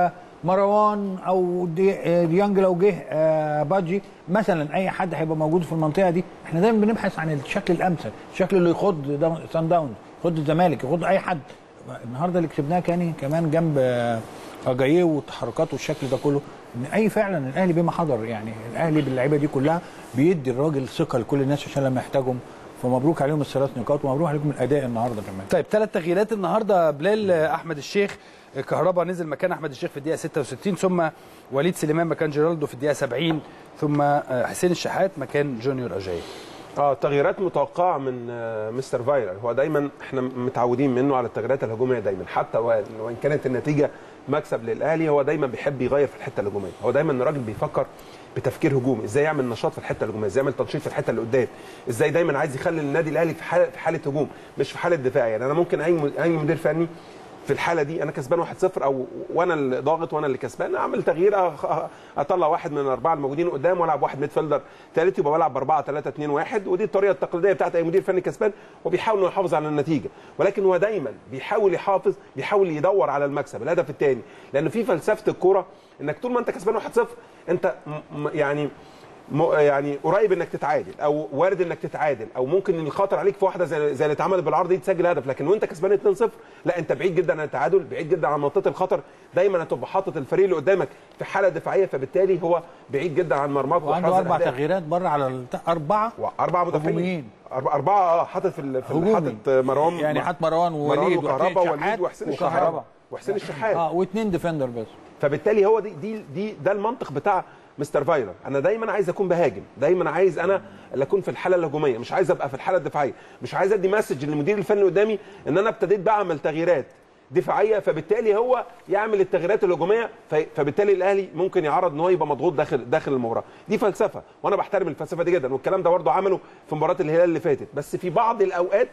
ومروان او دي- ديانج لو جه آه، بادجي مثلا اي حد هيبقى موجود في المنطقه دي احنا دايما بنبحث عن الشكل الامثل الشكل اللي يخض دا- سان داونز يخض الزمالك يخض اي حد النهارده اللي كسبناه كان كمان جنب آه، اجاييه والتحركات والشكل ده كله ان اي فعلا الاهلي بما حضر يعني الاهلي باللعيبه دي كلها بيدي الراجل ثقه لكل الناس عشان لما يحتاجهم فمبروك عليهم الثلاث نقاط ومبروك عليكم الاداء النهارده كمان طيب ثلاث تغييرات النهارده بلال آه، احمد الشيخ آه، كهربا نزل مكان احمد الشيخ في الدقيقه 66 ثم وليد سليمان مكان جيرالدو في الدقيقه 70 ثم آه، حسين الشحات مكان جونيور اجاي اه تغييرات متوقعه من آه، مستر فايرر هو دايما احنا متعودين منه على التغييرات الهجوميه دايما حتى وان وإن كانت النتيجه مكسب للاهلي هو دايما بيحب يغير في الحته الهجوميه هو دايما الراجل بيفكر بتفكير هجومي ازاي يعمل نشاط في الحته الهجوميه ازاي يعمل تنشيط في الحته اللي قدام ازاي دايما عايز يخلي النادي الاهلي في حاله في حاله هجوم مش في حاله دفاع يعني انا ممكن اي اي مدير فني في الحاله دي انا كسبان 1-0 او وانا اللي ضاغط وانا اللي كسبان اعمل تغيير أخ- اطلع واحد من الاربعه الموجودين قدام والعب واحد ميد فيلدر ثالث يبقى بلعب ب 4 3 2 1 ودي الطريقه التقليديه بتاعت اي مدير فني كسبان وبيحاول انه يحافظ على النتيجه ولكن هو دايما بيحاول يحافظ بيحاول يدور على المكسب الهدف الثاني لان في فلسفه الكوره انك طول ما انت كسبان 1-0 انت م- م- يعني م- يعني قريب انك تتعادل او وارد انك تتعادل او ممكن الخطر عليك في واحده زي زي اللي اتعملت بالعرض دي تسجل هدف لكن وانت كسبان 2-0 لا انت بعيد جدا عن التعادل بعيد جدا عن منطقه الخطر دايما هتبقى حاطط الفريق اللي قدامك في حاله دفاعيه فبالتالي هو بعيد جدا عن مرماك وعنده وإحراز اربع الأهداف. تغييرات بره على الت- اربعه اربعه مدافعين هجوميين. أربعة- اربعه اه حاطط في ال- في ال- هجومي. حاطط مروان يعني حط مروان مروان ووليد وكهربا وحسين ووليد شحات وحسين وكهربا. الشحات وحسين الشحات اه واثنين ديفندر بس فبالتالي هو دي دي دي ده المنطق بتاع مستر فايلر انا دايما عايز اكون بهاجم دايما عايز انا اللي اكون في الحاله الهجوميه مش عايز ابقى في الحاله الدفاعيه مش عايز ادي مسج للمدير الفني قدامي ان انا ابتديت بقى اعمل تغييرات دفاعيه فبالتالي هو يعمل التغييرات الهجوميه في- فبالتالي الاهلي ممكن يعرض ان هو يبقى مضغوط داخل داخل المباراه دي فلسفه وانا بحترم الفلسفه دي جدا والكلام ده برضه عمله في مباراه الهلال اللي فاتت بس في بعض الاوقات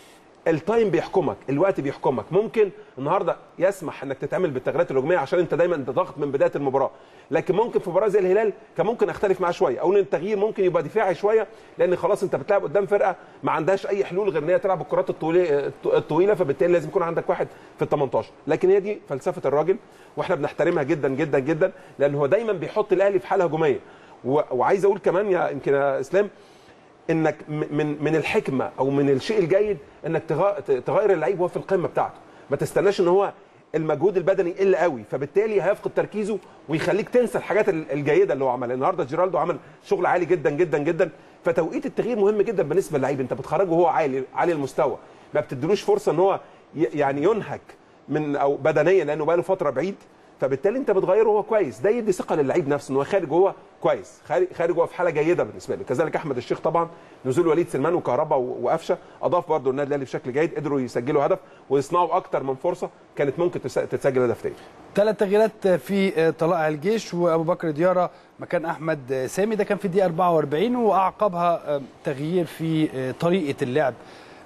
التايم بيحكمك الوقت بيحكمك ممكن النهارده يسمح انك تتعامل بالتغييرات الهجوميه عشان انت دايما انت ضاغط من بدايه المباراه لكن ممكن في مباراه زي الهلال كان ممكن اختلف معاه شويه اقول ان التغيير ممكن يبقى دفاعي شويه لان خلاص انت بتلعب قدام فرقه ما عندهاش اي حلول غير ان هي تلعب الكرات الطويله الطويله فبالتالي لازم يكون عندك واحد في ال 18 لكن هي دي فلسفه الراجل واحنا بنحترمها جدا جدا جدا لان هو دايما بيحط الاهلي في حاله هجوميه و- وعايز اقول كمان يا يمكن يا اسلام انك م- من من الحكمه او من الشيء الجيد انك تغ- ت- تغير اللعيب وهو في القمه بتاعته ما تستناش ان هو المجهود البدني يقل قوي فبالتالي هيفقد تركيزه ويخليك تنسى الحاجات ال- الجيده اللي هو عملها النهارده جيرالدو عمل شغل عالي جدا جدا جدا فتوقيت التغيير مهم جدا بالنسبه للعيب انت بتخرجه وهو عالي عالي المستوى ما بتديلوش فرصه ان هو ي- يعني ينهك من او بدنيا لانه بقى له فتره بعيد فبالتالي انت بتغيره وهو كويس ده يدي ثقه للعيب نفسه ان هو خارج وهو كويس خارج خارج وهو في حاله جيده بالنسبه له كذلك احمد الشيخ طبعا نزول وليد سلمان وكهربا و- وقفشه اضاف برضه النادي الاهلي بشكل جيد قدروا يسجلوا هدف ويصنعوا اكتر من فرصه كانت ممكن تس- تتسجل هدف تاني ثلاث تغييرات في طلائع الجيش وابو بكر دياره مكان احمد سامي ده كان في الدقيقه 44 واعقبها تغيير في طريقه اللعب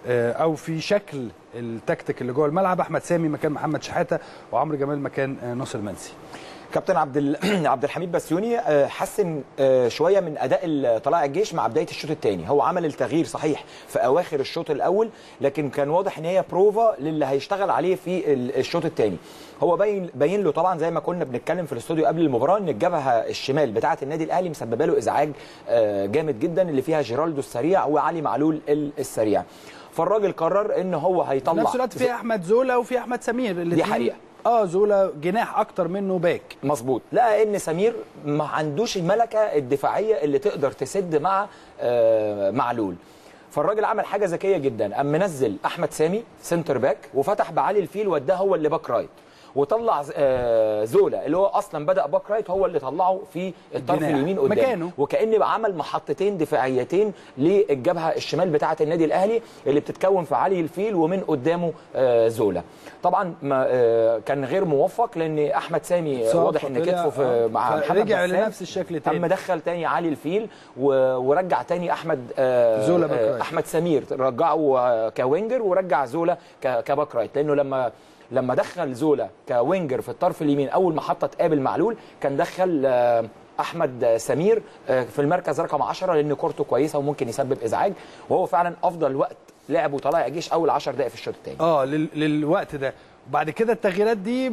او في شكل التكتيك اللي جوه الملعب احمد سامي مكان محمد شحاته وعمرو جمال مكان ناصر منسي كابتن عبد ال... عبد الحميد بسيوني آه، حسن آه، شويه من اداء ال- طلائع الجيش مع بدايه الشوط الثاني هو عمل التغيير صحيح في اواخر الشوط الاول لكن كان واضح ان هي بروفا للي هيشتغل عليه في ال- الشوط الثاني هو باين باين له طبعا زي ما كنا بنتكلم في الاستوديو قبل المباراه ان الجبهه الشمال بتاعه النادي الاهلي مسببه له ازعاج آه، جامد جدا اللي فيها جيرالدو السريع وعلي معلول ال- السريع فالراجل قرر ان هو في هيطلع نفس الوقت في احمد زولا وفي احمد سمير دي الاتنين حقيقه اه زولا جناح اكتر منه باك مظبوط لقى ان سمير ما عندوش الملكه الدفاعيه اللي تقدر تسد مع آه، معلول فالراجل عمل حاجه ذكيه جدا قام منزل احمد سامي سنتر باك وفتح بعلي الفيل وداه هو اللي باك رايت وطلع آه، زولا اللي هو اصلا بدا باك رايت هو اللي طلعه في الطرف الجناح. اليمين قدام مكانه. وكان بقى عمل محطتين دفاعيتين للجبهه الشمال بتاعه النادي الاهلي اللي بتتكون في علي الفيل ومن قدامه آه، زولا طبعا ما آه، كان غير موفق لان احمد سامي آه، صاب واضح ان فطلع، كتفه في آه، مع محمد فرجع بسام. لنفس الشكل تاني. اما دخل تاني علي الفيل و- ورجع تاني احمد آه، زولا باك آه، رايت. احمد سمير رجعه آه، كوينجر ورجع زولا ك- كباك رايت لانه لما لما دخل زولا كوينجر في الطرف اليمين اول محطه تقابل معلول كان دخل آه، احمد سمير آه، في المركز رقم 10 لان كورته كويسه وممكن يسبب ازعاج وهو فعلا افضل وقت لعبه طلائع جيش اول 10 دقائق في الشوط الثاني اه لل... للوقت ده وبعد كده التغييرات دي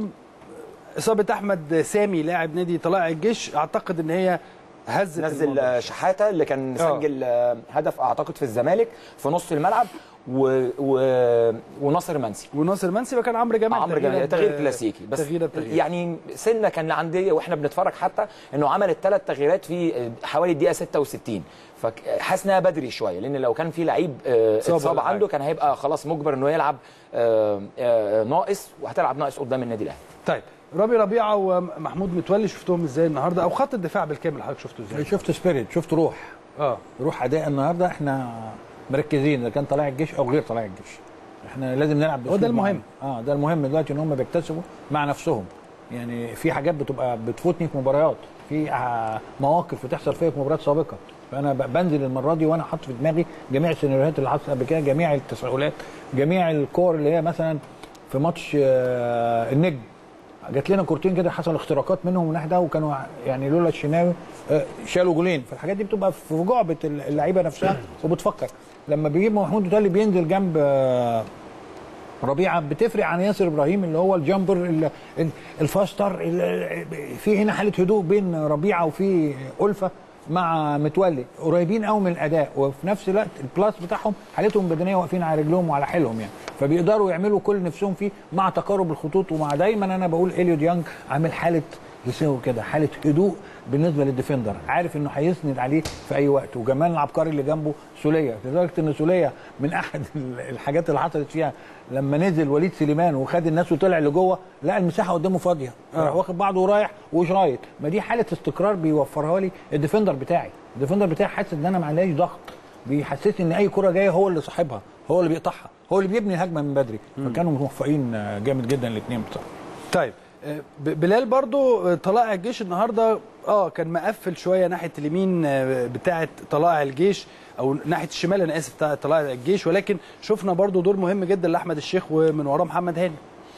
اصابه احمد سامي لاعب نادي طلائع الجيش اعتقد ان هي هزت نزل الموضوع. آه، شحاته اللي كان آه. سجل آه، هدف اعتقد في الزمالك في نص الملعب و... و... وناصر منسي وناصر منسي وكان عمرو جمال عمرو تغييرة جمال ب- تغيير كلاسيكي بس تغييره بتغيير يعني سنه كان عندي واحنا بنتفرج حتى انه عمل الثلاث تغييرات في حوالي الدقيقه 66 فحاسس انها بدري شويه لان لو كان في لعيب آه، اتصاب اتصاب ولا حاجة. عنده كان هيبقى خلاص مجبر انه يلعب آه، آه، ناقص وهتلعب ناقص قدام النادي الاهلي طيب رامي ربيعه ومحمود متولي شفتهم ازاي النهارده او خط الدفاع بالكامل حضرتك شفته ازاي شفت سبيريت شفت روح اه روح اداء النهارده احنا مركزين اذا كان طالع الجيش او غير طالع الجيش احنا لازم نلعب هو ده بأسلوب المهم. معين. اه ده المهم دلوقتي ان هم بيكتسبوا مع نفسهم يعني في حاجات بتبقى بتفوتني في مباريات في آه، مواقف بتحصل فيا في مباريات سابقه فانا ب- بنزل المره دي وانا حاطط في دماغي جميع السيناريوهات اللي حصلت قبل كده جميع التساؤلات جميع الكور اللي هي مثلا في ماتش آه، النجم جات لنا كورتين كده حصل اختراقات منهم من الناحيه ده وكانوا يعني لولا الشناوي آه، شالوا جولين فالحاجات دي بتبقى في جعبه اللعيبه نفسها وبتفكر لما بيجيب محمود متولي بينزل جنب آه، ربيعه بتفرق عن ياسر ابراهيم اللي هو الجامبر ال- ال- الفاستر ال- في هنا حاله هدوء بين ربيعه وفي الفه مع متولي قريبين قوي من الاداء وفي نفس الوقت البلاس بتاعهم حالتهم البدنيه واقفين على رجلهم وعلى حيلهم يعني فبيقدروا يعملوا كل نفسهم فيه مع تقارب الخطوط ومع دايما انا بقول اليو ديانج عامل حاله يساوي كده حاله هدوء بالنسبه للديفندر عارف انه هيسند عليه في اي وقت وجمال العبقري اللي جنبه سوليه لدرجه ان سوليه من احد الحاجات اللي حصلت فيها لما نزل وليد سليمان وخد الناس وطلع لجوه لقى المساحه قدامه فاضيه راح واخد بعضه ورايح وشايط ما دي حاله استقرار بيوفرها لي الديفندر بتاعي الديفندر بتاعي حاسس ان انا ما عليش ضغط بيحسسني ان اي كره جايه هو اللي صاحبها هو اللي بيقطعها هو اللي بيبني الهجمه من بدري فكانوا موفقين آه، جامد جدا الاثنين بصراحه طيب آه، ب- بلال برضو آه، طلائع الجيش النهارده اه كان مقفل شويه ناحيه اليمين آه، بتاعه طلائع الجيش او ناحيه الشمال انا اسف بتاعه طلائع الجيش ولكن شفنا برضو دور مهم جدا لاحمد الشيخ ومن وراه محمد هاني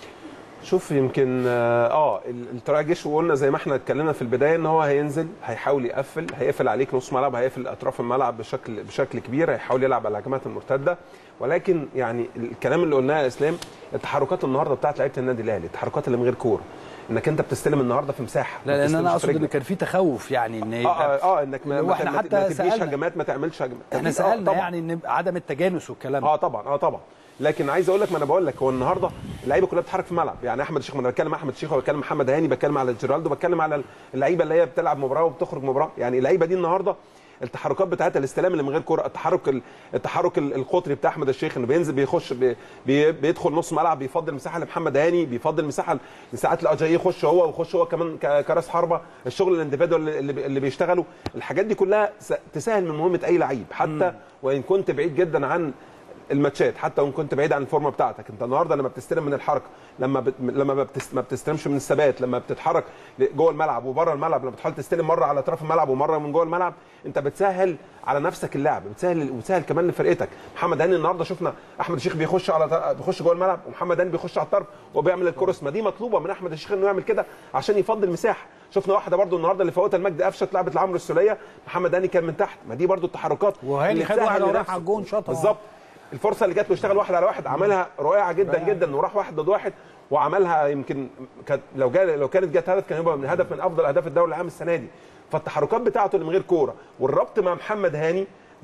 شوف يمكن اه آه، ال- الطلائع الجيش وقلنا زي ما احنا اتكلمنا في البدايه ان هو هينزل هيحاول يقفل هيقفل عليك نص ملعب هيقفل اطراف الملعب بشكل بشكل كبير هيحاول يلعب على الهجمات المرتده ولكن يعني الكلام اللي قلناه يا اسلام التحركات النهارده بتاعت لعيبه النادي الاهلي التحركات اللي من غير كوره انك انت بتستلم النهارده في مساحه ما لا لان انا بتستلمش في اقصد ان رجلك. كان في تخوف يعني ان اه يبقى اه, آه انك ما, هو ما, احنا ما, حتى ما تبنيش سألنا. هجمات ما تعملش هجمات احنا أكيد، آه، سالنا طبعاً. يعني ان عدم التجانس والكلام ده اه طبعا اه طبعا لكن عايز اقول لك ما انا بقول لك هو النهارده اللعيبه كلها بتتحرك في الملعب يعني احمد الشيخ ما انا بتكلم احمد الشيخ وبتكلم محمد هاني بتكلم على جيرالدو بتكلم على اللعيبه اللي هي بتلعب مباراه وبتخرج مباراه يعني اللعيبه دي النهارده التحركات بتاعتها الاستلام اللي من غير كره التحرك ال- التحرك ال- القطري بتاع احمد الشيخ انه بينزل بيخش بي بي بيدخل نص ملعب بيفضل مساحه لمحمد هاني بيفضل مساحه ساعات الاجاي يخش هو ويخش هو كمان ك- كراس حربه الشغل الانديفيدوال اللي, اللي, اللي بيشتغلوا الحاجات دي كلها س- تسهل من مهمه اي لعيب حتى وان كنت بعيد جدا عن الماتشات حتى وان كنت بعيد عن الفورمه بتاعتك انت النهارده لما بتستلم من الحركه لما بت... لما ما, بتست... ما بتستلمش من الثبات لما بتتحرك جوه الملعب وبره الملعب لما بتحاول تستلم مره على اطراف الملعب ومره من جوه الملعب انت بتسهل على نفسك اللعب بتسهل وبتسهل كمان لفرقتك محمد هاني النهارده شفنا احمد الشيخ بيخش على بيخش جوه الملعب ومحمد هاني بيخش على الطرف وبيعمل الكروس ما دي مطلوبه من احمد الشيخ انه يعمل كده عشان يفضل مساحه شفنا واحده برده النهارده اللي فوتها المجد قفشه لعبت لعمرو السوليه محمد هاني كان من تحت ما دي برده التحركات وهاني اللي خد تسهل واحدة وراح لنفسه. على الجون شاطها. بالظبط الفرصه اللي جات له اشتغل واحد على واحد عملها رائعه جدا جدا وراح واحد ضد واحد وعملها يمكن كانت لو جا لو كانت جت هدف كان يبقى من هدف من افضل اهداف الدوري العام السنه دي فالتحركات بتاعته اللي من غير كوره والربط مع محمد هاني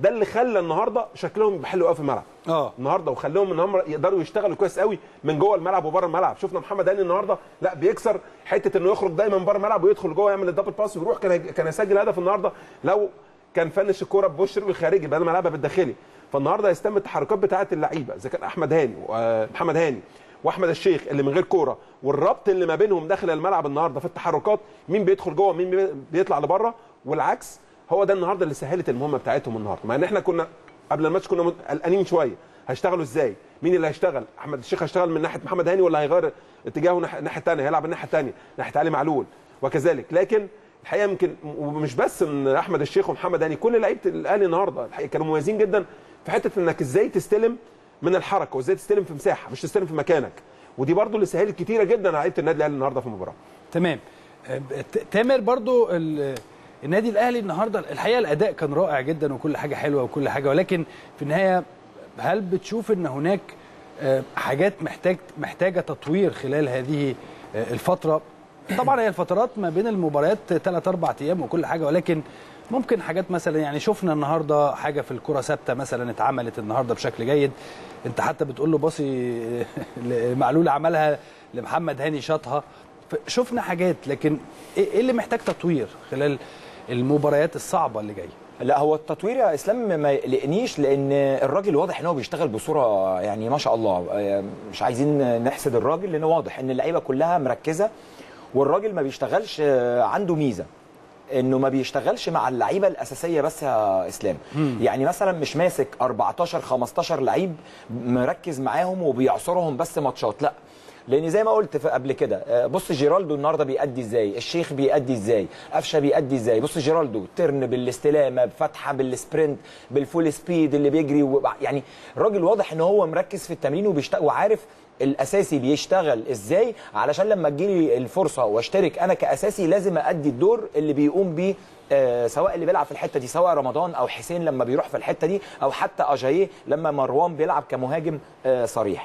ده اللي خلى النهارده شكلهم يبقى حلو قوي في الملعب اه النهارده وخليهم ان هم يقدروا يشتغلوا كويس قوي من جوه الملعب وبره الملعب شفنا محمد هاني النهارده لا بيكسر حته انه يخرج دايما بره الملعب ويدخل جوه يعمل الدبل باس ويروح كان كان يسجل هدف النهارده لو كان فنش الكوره بوش رجله الخارجي بدل ما يلعبها بالداخلي فالنهارده يستم التحركات بتاعه اللعيبه اذا كان احمد هاني ومحمد هاني واحمد الشيخ اللي من غير كوره والربط اللي ما بينهم داخل الملعب النهارده في التحركات مين بيدخل جوه مين بي- بيطلع لبره والعكس هو ده النهارده اللي سهلت المهمه بتاعتهم النهارده مع ان احنا كنا قبل الماتش كنا مت- قلقانين شويه هيشتغلوا ازاي مين اللي هيشتغل احمد الشيخ هيشتغل من ناحيه محمد هاني ولا هيغير اتجاهه ناح- الناحيه الثانيه هيلعب الناحيه الثانيه ناحيه علي معلول وكذلك لكن الحقيقه يمكن ومش بس من احمد الشيخ ومحمد هاني كل لعيبه الاهلي النهارده الحقيقه كانوا مميزين جدا في حته انك ازاي تستلم من الحركه وازاي تستلم في مساحه مش تستلم في مكانك ودي برضو اللي سهلت كتيره جدا على لعيبه النادي الاهلي النهارده في المباراه تمام آه، ت- تامر برضو ال- النادي الاهلي النهارده الحقيقه الاداء كان رائع جدا وكل حاجه حلوه وكل حاجه ولكن في النهايه هل بتشوف ان هناك آه، حاجات محتاج محتاجه تطوير خلال هذه آه، الفتره طبعا هي الفترات ما بين المباريات ثلاث اربع ايام وكل حاجه ولكن ممكن حاجات مثلا يعني شفنا النهارده حاجه في الكره ثابته مثلا اتعملت النهارده بشكل جيد انت حتى بتقول له باصي معلول عملها لمحمد هاني شاطها شفنا حاجات لكن ايه إيه اللي محتاج تطوير خلال المباريات الصعبه اللي جايه لا هو التطوير يا اسلام ما يقلقنيش لان الراجل واضح ان هو بيشتغل بصوره يعني ما شاء الله آه، مش عايزين نحسد الراجل لان واضح ان اللعيبه كلها مركزه والراجل ما بيشتغلش آه، عنده ميزه انه ما بيشتغلش مع اللعيبه الاساسيه بس يا اسلام يعني مثلا مش ماسك 14 15 لعيب مركز معاهم وبيعصرهم بس ماتشات لا لان زي ما قلت في قبل كده آه، بص جيرالدو النهارده بيأدي ازاي الشيخ بيأدي ازاي قفشه بيأدي ازاي بص جيرالدو ترن بالاستلامه بفتحه بالسبرنت بالفول سبيد اللي بيجري وب... يعني الراجل واضح ان هو مركز في التمرين وبيشتغل وعارف الاساسي بيشتغل ازاي علشان لما تجيلي الفرصه واشترك انا كاساسي لازم ادي الدور اللي بيقوم بيه آه، سواء اللي بيلعب في الحته دي سواء رمضان او حسين لما بيروح في الحته دي او حتى اجاييه لما مروان بيلعب كمهاجم آه، صريح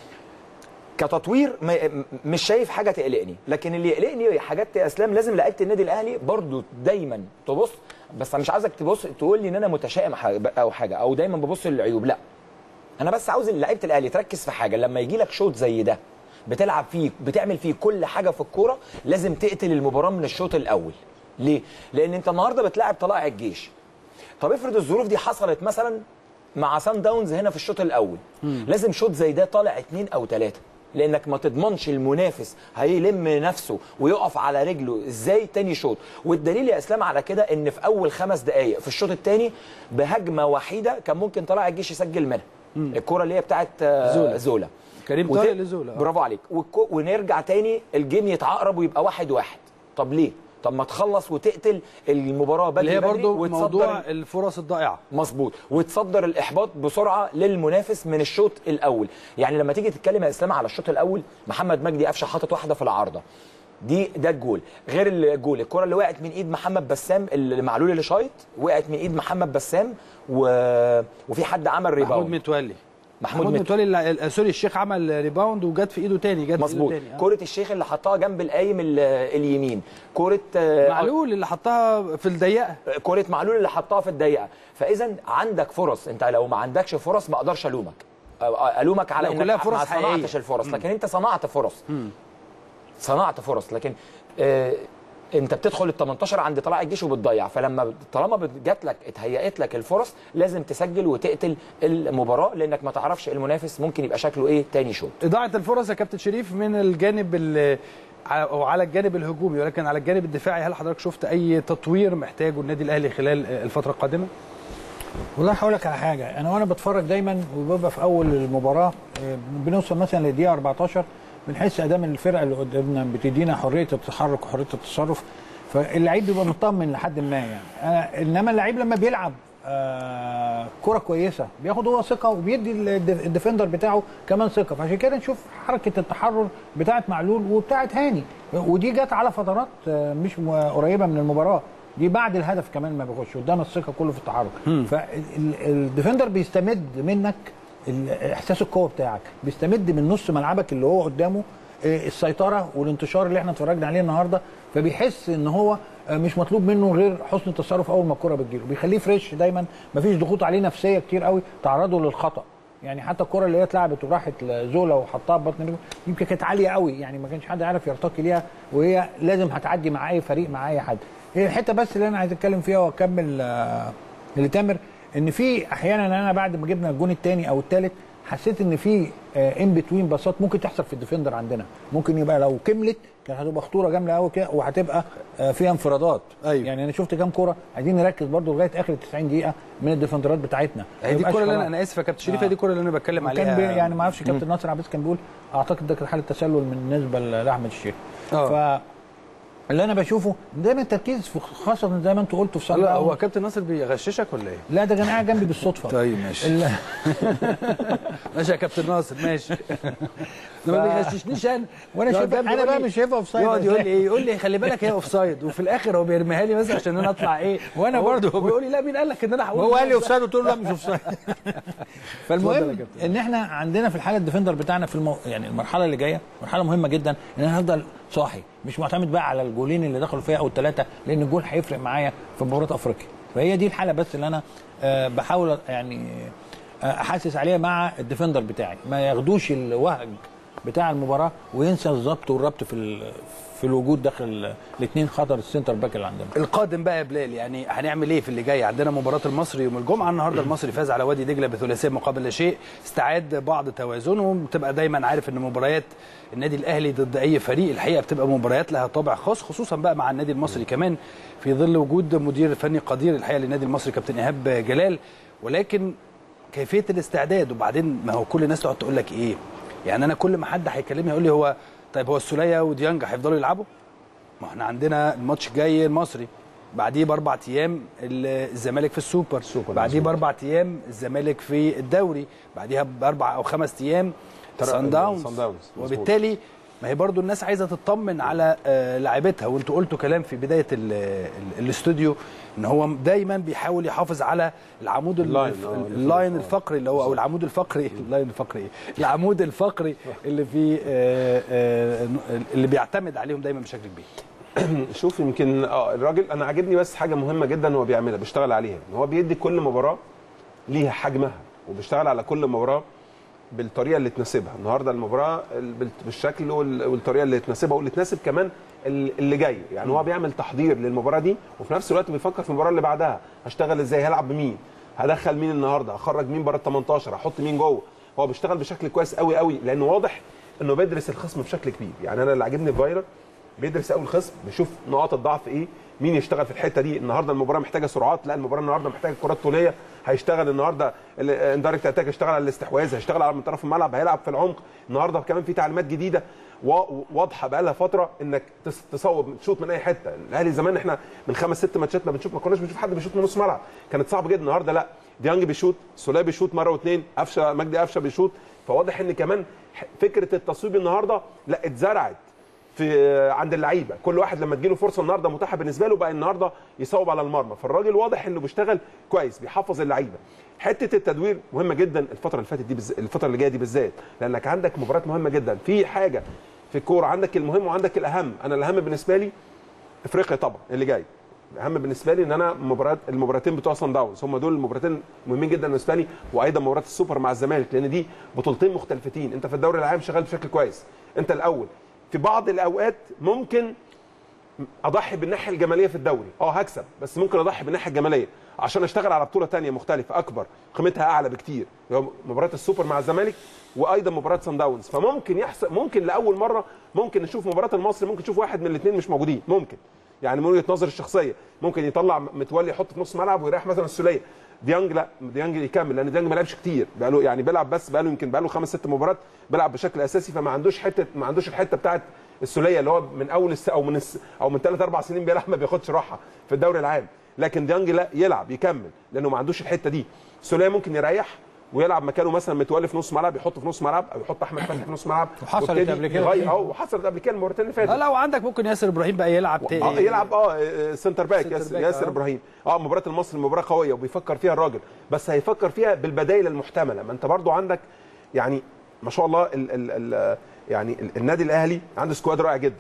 كتطوير ما- م- مش شايف حاجه تقلقني لكن اللي يقلقني حاجات يا اسلام لازم لعيبه النادي الاهلي برضو دايما تبص بس أنا مش عايزك تبص تقول لي ان انا متشائم ح- او حاجه او دايما ببص للعيوب لا انا بس عاوز لعيبه الاهلي تركز في حاجه لما يجي لك شوط زي ده بتلعب فيه بتعمل فيه كل حاجه في الكوره لازم تقتل المباراه من الشوط الاول ليه لان انت النهارده بتلاعب طلائع الجيش طب افرض الظروف دي حصلت مثلا مع سان داونز هنا في الشوط الاول لازم شوط زي ده طالع اتنين او ثلاثه لانك ما تضمنش المنافس هيلم نفسه ويقف على رجله ازاي تاني شوط والدليل يا اسلام على كده ان في اول خمس دقائق في الشوط الثاني بهجمه وحيده كان ممكن طلائع الجيش يسجل منها الكره اللي هي بتاعت آه، زولا. زولا كريم وت- طارق لزولا آه. برافو عليك والكو- ونرجع تاني الجيم يتعقرب ويبقى واحد واحد طب ليه طب ما تخلص وتقتل المباراه بدري اللي هي بدري برضو وتصدر موضوع الفرص الضائعه مظبوط وتصدر الاحباط بسرعه للمنافس من الشوط الاول يعني لما تيجي تتكلم يا اسلام على الشوط الاول محمد مجدي قفشه حاطط واحده في العارضه دي ده الجول غير الجول الكره اللي وقعت من ايد محمد بسام اللي معلول اللي شايط وقعت من ايد محمد بسام و... وفي حد عمل محمود ريباوند متولي محمود محمود مت- متولي اللي- آه، سوري الشيخ عمل ريباوند وجت في ايده تاني جت مظبوط في ايده تاني آه. كره الشيخ اللي حطها جنب القايم ال- اليمين كره آه، معلول اللي حطها في الضيقه كره معلول اللي حطها في الضيقه فاذا عندك فرص انت لو ما عندكش فرص ما اقدرش الومك أو- الومك على لا، انك كلها فرص ما حقيقية. صنعتش الفرص لكن انت صنعت فرص صنعت فرص لكن آه انت بتدخل ال 18 عند طلائع الجيش وبتضيع فلما طالما بت- جات لك اتهيأت لك الفرص لازم تسجل وتقتل المباراه لانك ما تعرفش المنافس ممكن يبقى شكله ايه تاني شوط اضاعه الفرص يا كابتن شريف من الجانب ال- او على الجانب الهجومي ولكن على الجانب الدفاعي هل حضرتك شفت اي تطوير محتاجه النادي الاهلي خلال الفتره القادمه؟ والله هقول لك على حاجه انا وانا بتفرج دايما وببقى في اول المباراه آه، بنوصل مثلا للدقيقه 14 بنحس ادام الفرقه اللي قدامنا بتدينا حريه التحرك وحريه التصرف فاللعيب بيبقى مطمن لحد ما يعني أنا انما اللعيب لما بيلعب آه كرة كويسة بياخد هو ثقة وبيدي الدف- الديفندر بتاعه كمان ثقة فعشان كده نشوف حركة التحرر بتاعت معلول وبتاعت هاني ودي جت على فترات آه، مش م- قريبة من المباراة دي بعد الهدف كمان ما بيخش قدام الثقة كله في التحرك فالديفندر بيستمد منك ال- احساس القوه بتاعك بيستمد من نص ملعبك اللي هو قدامه آه، السيطره والانتشار اللي احنا اتفرجنا عليه النهارده فبيحس ان هو آه، مش مطلوب منه غير حسن التصرف اول ما الكره بتجيله بيخليه فريش دايما مفيش ضغوط عليه نفسيه كتير قوي تعرضه للخطا يعني حتى الكره اللي هي اتلعبت وراحت لزولا وحطها ببطن رجله يمكن كانت عاليه قوي يعني ما كانش حد عارف يرتقي ليها وهي لازم هتعدي مع اي فريق مع اي حد هي الحته بس اللي انا عايز اتكلم فيها واكمل آه، لتامر ان في احيانا انا بعد ما جبنا الجون الثاني او الثالث حسيت ان في ان بتوين باصات ممكن تحصل في الديفندر عندنا ممكن يبقى لو كملت كانت هتبقى خطوره جامده قوي كده وهتبقى آه، فيها انفرادات أيوة. يعني انا شفت كام كوره عايزين نركز برضو لغايه اخر ال 90 دقيقه من الديفندرات بتاعتنا هي دي ما يبقاش الكره اللي انا خلاص. انا اسف يا كابتن شريف آه. هي دي الكره اللي انا بتكلم عليها كان بي يعني ما اعرفش كابتن ناصر عباس كان بيقول اعتقد ده كان حاله تسلل بالنسبه لاحمد الشيخ آه. ف اللي انا بشوفه دايما التركيز في خاصه زي ما انتوا قلتوا في صن لا داونز. هو كابتن ناصر بيغششك ولا ايه؟ لا ده كان قاعد جنبي بالصدفه طيب ماشي ال- ماشي يا كابتن ناصر ماشي ده ما بيغششنيش انا وانا يقعد شايف جنبي انا يقول بقى لي- مش شايفها اوف سايد يقعد يقول لي ايه يقول لي خلي بالك هي اوف سايد وفي الاخر هو بيرميها لي بس عشان انا اطلع ايه وأنا هو- برضه- هو بيقول لي لا مين قال لك ان انا هقول هو قال لي offside؟ اوف سايد قلت له لا مش اوف سايد اتفضل يا فالمهم كابتن. ان احنا عندنا في الحاله الديفندر بتاعنا في المو... يعني المرحله اللي جايه مرحله مهمه جدا ان انا هفضل صاحي مش معتمد بقى على الجولين اللي دخلوا فيها او الثلاثه لان الجول هيفرق معايا في مباراه افريقيا فهي دي الحاله بس اللي انا آه، بحاول يعني آه، احسس عليها مع الديفندر بتاعي ما ياخدوش الوهج بتاع المباراه وينسى الضبط والربط في ال... في الوجود داخل الاثنين خطر السنتر باك اللي عندنا القادم بقى يا بلال يعني هنعمل ايه في اللي جاي عندنا مباراه المصري يوم الجمعه النهارده المصري فاز على وادي دجله بثلاثيه مقابل لا شيء استعاد بعض توازنه بتبقى دايما عارف ان مباريات النادي الاهلي ضد اي فريق الحقيقه بتبقى مباريات لها طابع خاص خصوصا بقى مع النادي المصري كمان في ظل وجود مدير فني قدير الحقيقه للنادي المصري كابتن ايهاب جلال ولكن كيفيه الاستعداد وبعدين ما هو كل الناس تقعد تقول لك ايه يعني انا كل ما حد هيكلمني يقول لي هو طيب هو السوليه وديانج هيفضلوا يلعبوا ما احنا عندنا الماتش الجاي المصري بعديه باربع ايام الزمالك في السوبر السوبر، بعديه مظبوط. باربع ايام الزمالك في الدوري بعديها باربع او خمس ايام ترى- سان داونز سان داونز، مظبوط. وبالتالي ما هي برضو الناس عايزه تطمن على آه، لاعبتها وانتوا قلتوا كلام في بدايه ال- ال- الاستوديو ان هو دايما بيحاول يحافظ على العمود ال- اللاين، الف- آه، اللي في اللاين الف- الفقري اللي هو او العمود الفقري اللاين الفقري إيه؟ العمود الفقري اللي في آه، آه، اللي بيعتمد عليهم دايما بشكل كبير شوف يمكن اه الراجل انا عاجبني بس حاجه مهمه جدا هو بيعملها بيشتغل عليها ان هو بيدي كل مباراه ليها حجمها وبيشتغل على كل مباراه بالطريقه اللي تناسبها النهارده المباراه ال- بال- بالشكل وال- والطريقه اللي تناسبها واللي تناسب كمان ال- اللي جاي يعني هو بيعمل تحضير للمباراه دي وفي نفس الوقت بيفكر في المباراه اللي بعدها هشتغل ازاي هلعب بمين هدخل مين النهارده هخرج مين بره ال 18 هحط مين جوه هو بيشتغل بشكل كويس قوي قوي لانه واضح انه بيدرس الخصم بشكل كبير يعني انا اللي عاجبني في فايلر بيدرس اول خصم بيشوف نقاط الضعف ايه مين يشتغل في الحته دي النهارده المباراه محتاجه سرعات لا المباراه النهارده محتاجه كرات طوليه هيشتغل النهارده اندايركت اتاك هيشتغل على الاستحواذ هيشتغل على من طرف الملعب هيلعب في العمق النهارده كمان في تعليمات جديده وا- واضحه بقى لها فتره انك تس- تصوب تشوط من اي حته الاهلي زمان احنا من خمس ست ماتشات ما بنشوف ما كناش بنشوف حد بيشوط من نص ملعب كانت صعب جدا النهارده لا ديانج بيشوط سوليه بيشوط مره واثنين قفشه مجدي قفشه بيشوط فواضح ان كمان ح- فكره التصويب النهارده لا اتزرعت في عند اللعيبه كل واحد لما تجيله فرصه النهارده متاحه بالنسبه له بقى النهارده يصوب على المرمى فالراجل واضح انه بيشتغل كويس بيحفظ اللعيبه حته التدوير مهمه جدا الفتره اللي فاتت دي بز... الفتره اللي جايه دي بالذات لانك عندك مباريات مهمه جدا في حاجه في الكوره عندك المهم وعندك الاهم انا الاهم بالنسبه لي افريقيا طبعا اللي جاي الاهم بالنسبه لي ان انا مباراه المباراتين بتوع صن داونز هم دول المباراتين مهمين جدا بالنسبه لي وايضا مباراه السوبر مع الزمالك لان دي بطولتين مختلفتين انت في الدوري العام شغال بشكل كويس انت الاول في بعض الاوقات ممكن اضحي بالناحيه الجماليه في الدوري اه هكسب بس ممكن اضحي بالناحيه الجماليه عشان اشتغل على بطوله تانية مختلفه اكبر قيمتها اعلى بكتير هو مباراه السوبر مع الزمالك وايضا مباراه سان داونز فممكن يحصل ممكن لاول مره ممكن نشوف مباراه المصري ممكن نشوف واحد من الاثنين مش موجودين ممكن يعني من وجهه نظري الشخصيه ممكن يطلع متولي يحط في نص ملعب ويريح مثلا السوليه ديانج لا ديانج يكمل لان ديانج ما لعبش كتير بقى له يعني بيلعب بس بقى له يمكن بقى له خمس ست مباريات بيلعب بشكل اساسي فما عندوش حته ما عندوش الحته بتاعت السوليه اللي هو من اول الس او من الس او من ثلاث اربع سنين بيلعب ما بياخدش راحه في الدوري العام لكن ديانج لا يلعب يكمل لانه ما عندوش الحته دي سوليه ممكن يريح ويلعب مكانه مثلا متولي في نص ملعب يحطه في نص ملعب او يحط احمد فتحي في نص ملعب وحصلت ويبتدي قبل كده. يغير- اه وحصلت قبل كده المباراتين اللي فاتت اه لو عندك ممكن ياسر ابراهيم بقى يلعب تاني اه يلعب اه آه، سنتر باك سنتر ياسر, باك، ياسر آه. ابراهيم اه مباراه المصري مباراه قويه وبيفكر فيها الراجل بس هيفكر فيها بالبدائل المحتمله ما انت برضو عندك يعني ما شاء الله ال ال ال يعني ال النادي الاهلي عنده سكواد رائع جدا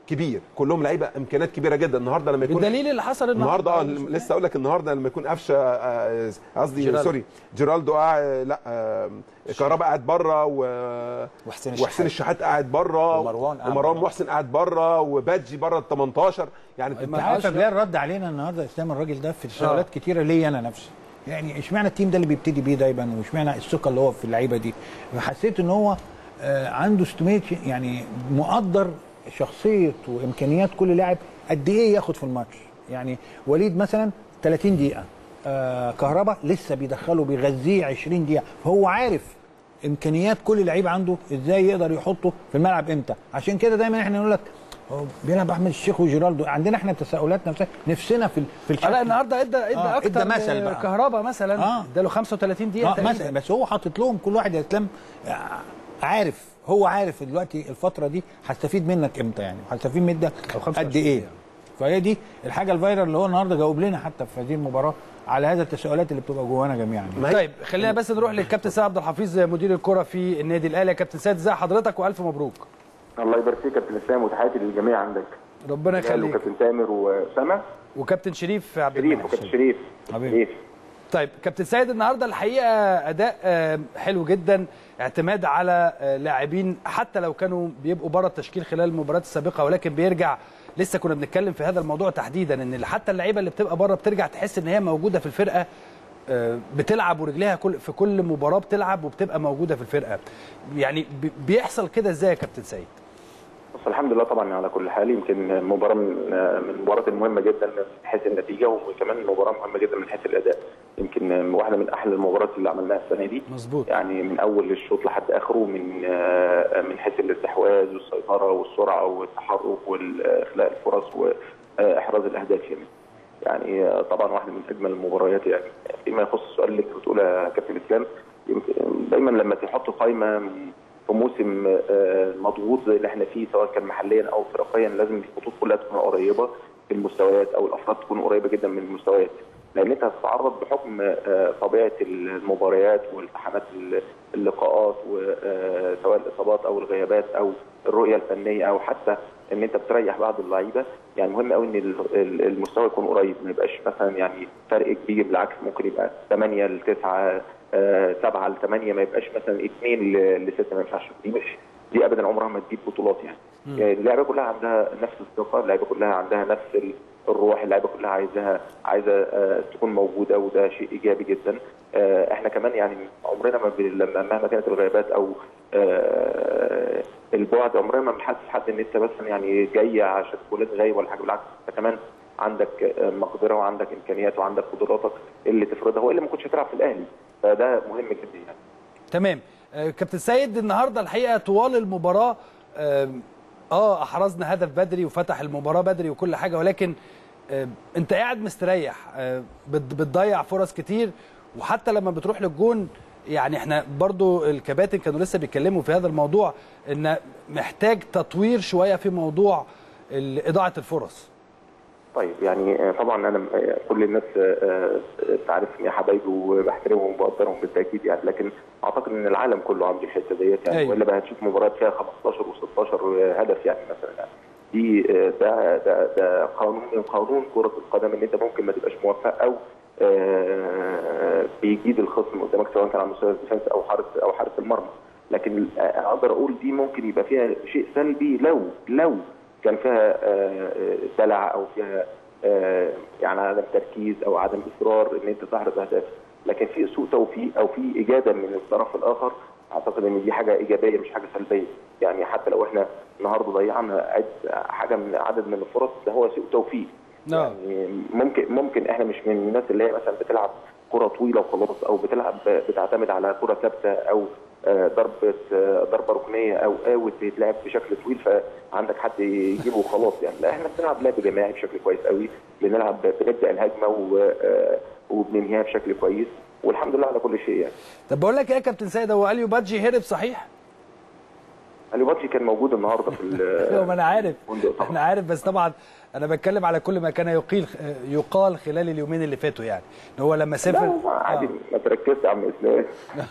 كبير كلهم لعيبه امكانيات كبيره جدا النهارده لما يكون بالدليل اللي حصل النهارده اه لسه اقول لك النهارده لما يكون قفشه آه، قصدي جيرالدو. سوري جيرالدو قاعد لا آه، كهربا قاعد بره و وحسين وحسين الشحات الشحات قاعد بره ومروان قاعد ومروان بره. محسن قاعد بره وبادجي بره ال 18 يعني ما انت أنا عارف عشرة. بلال رد علينا النهارده اسلام الراجل ده في تساؤلات كتيره ليا انا نفسي يعني اشمعنى التيم ده اللي بيبتدي بيه دايما واشمعنى الثقه اللي هو في اللعيبه دي حسيت ان هو آه، عنده استميت يعني مقدر شخصيه وامكانيات كل لاعب قد ايه ياخد في الماتش يعني وليد مثلا 30 دقيقه آه كهربا لسه بيدخله بيغذيه 20 دقيقه فهو عارف امكانيات كل لعيب عنده ازاي يقدر يحطه في الملعب امتى عشان كده دايما احنا نقول لك هو بيلعب احمد الشيخ وجيرالدو عندنا احنا تساؤلات نفسها نفسنا في ال- في الشكل لا النهارده ادى ادى آه، اكتر ادى مثل بقى. كهربا مثلا آه. اداله 35 دقيقه اه تقريباً. مثلا بس هو حاطط لهم كل واحد يا اسلام آه، عارف هو عارف دلوقتي الفتره دي هستفيد منك امتى يعني هستفيد منك أو 25 قد ايه دقيقة. فهي دي الحاجه الفايرال اللي هو النهارده جاوب لنا حتى في هذه المباراه على هذا التساؤلات اللي بتبقى جوانا جميعا ما هي- طيب خلينا بس نروح للكابتن سيد عبد الحفيظ مدير الكره في النادي الاهلي يا كابتن سيد ازي حضرتك والف مبروك الله يبارك فيك يا كابتن اسلام وتحياتي للجميع عندك ربنا بلال يخليك وكابتن تامر واسامه وكابتن شريف عبد شريف المنعم وكابتن شريف حبيبي. شريف طيب كابتن سيد النهارده الحقيقه اداء آه، حلو جدا اعتماد على آه، لاعبين حتى لو كانوا بيبقوا بره التشكيل خلال المباريات السابقه ولكن بيرجع لسه كنا بنتكلم في هذا الموضوع تحديدا ان حتى اللعيبه اللي بتبقى بره بترجع تحس ان هي موجوده في الفرقه آه، بتلعب ورجليها كل في كل مباراه بتلعب وبتبقى موجوده في الفرقه يعني بي- بيحصل كده ازاي يا كابتن سيد بس الحمد لله طبعا على كل حال يمكن مباراه من من المباريات المهمه جدا من حيث النتيجه وكمان مباراه مهمه جدا من حيث الاداء يمكن واحده من احلى المباريات اللي عملناها السنه دي مظبوط يعني من اول الشوط لحد اخره من آه، من حيث الاستحواذ والسيطره والسرعه والتحرك واخلاق الفرص واحراز الاهداف يعني يعني آه، طبعا واحده من اجمل المباريات يعني فيما يخص السؤال اللي كنت بتقوله يا كابتن اسلام يمكن دايما لما تحط قائمه في موسم آه، مضغوط زي اللي احنا فيه سواء كان محليا او افريقيا لازم الخطوط كلها تكون قريبه في المستويات او الافراد تكون قريبه جدا من المستويات لان انت هتتعرض بحكم آه، طبيعه المباريات والتحامات اللقاءات وسواء الاصابات او الغيابات او الرؤيه الفنيه او حتى ان انت بتريح بعض اللعيبه يعني مهم قوي ان ال- ال- المستوى يكون قريب ما يبقاش مثلا يعني فرق كبير بالعكس ممكن يبقى 8 ل 9 7 ل 8 ما يبقاش مثلا 2 ل 6 ما ينفعش دي مش دي ابدا عمرها ما تجيب بطولات يعني يعني اللعيبه كلها عندها نفس الثقه اللعيبه كلها عندها نفس ال- الروح اللعيبه كلها عايزاها عايزه آه، تكون موجوده وده شيء ايجابي جدا آه، احنا كمان يعني عمرنا ما بي- لما مهما كانت الغيابات او آه، البعد عمرنا ما بنحسس حد ان انت بس يعني جاي عشان فلان غايب ولا حاجه بالعكس انت كمان عندك آه، مقدره وعندك امكانيات وعندك قدراتك اللي تفرضها والا ما كنتش هتلعب في الاهلي فده مهم جدا يعني تمام آه، كابتن سيد النهارده الحقيقه طوال المباراه آم، اه احرزنا هدف بدري وفتح المباراه بدري وكل حاجه ولكن آه، انت قاعد مستريح آه، بت- بتضيع فرص كتير وحتى لما بتروح للجون يعني احنا برضو الكباتن كانوا لسه بيتكلموا في هذا الموضوع ان محتاج تطوير شويه في موضوع ال- اضاعه الفرص طيب يعني آه، طبعا انا آه، كل الناس آه، آه، تعرفني حبايبي وبحترمهم وبقدرهم بالتاكيد يعني لكن اعتقد ان العالم كله عنده الحته ديت يعني أيوة. والا بقى هتشوف مباريات فيها 15 و16 هدف يعني مثلا يعني دي آه، ده ده ده قانون من قانون كره القدم ان انت ممكن ما تبقاش موفق او آه، بيجيد الخصم قدامك سواء كان على مستوى الديفنس او حارس او حارس المرمى لكن آه، اقدر اقول دي ممكن يبقى فيها شيء سلبي لو لو كان فيها آه، آه، دلع او فيها آه، يعني عدم تركيز او عدم اصرار ان انت تحرز اهداف لكن في سوء توفيق او في اجاده من الطرف الاخر اعتقد ان دي حاجه ايجابيه مش حاجه سلبيه يعني حتى لو احنا النهارده ضيعنا عد حاجه من عدد من الفرص ده هو سوء توفيق نعم. يعني ممكن ممكن احنا مش من الناس اللي هي مثلا بتلعب كره طويله وخلاص او بتلعب بتعتمد على كره ثابته او آه، ضربه آه، ضربه ركنيه او اوت بيتلعب بشكل طويل فعندك حد يجيبه وخلاص يعني لا احنا بنلعب لعب جماعي بشكل كويس قوي بنلعب بنبدا الهجمه و- آه، وبننهيها بشكل كويس والحمد لله على كل شيء يعني طب بقول لك ايه يا كابتن سيد هو اليو بادجي هرب صحيح؟ اليوباتشي كان موجود النهارده في ال- هو ما انا عارف الفندق طبعا. احنا عارف بس طبعا انا بتكلم على كل ما كان يقيل يقال خلال اليومين اللي فاتوا يعني ان هو لما سافر لا عادي آه. ما انت ركزت يا عم اسلام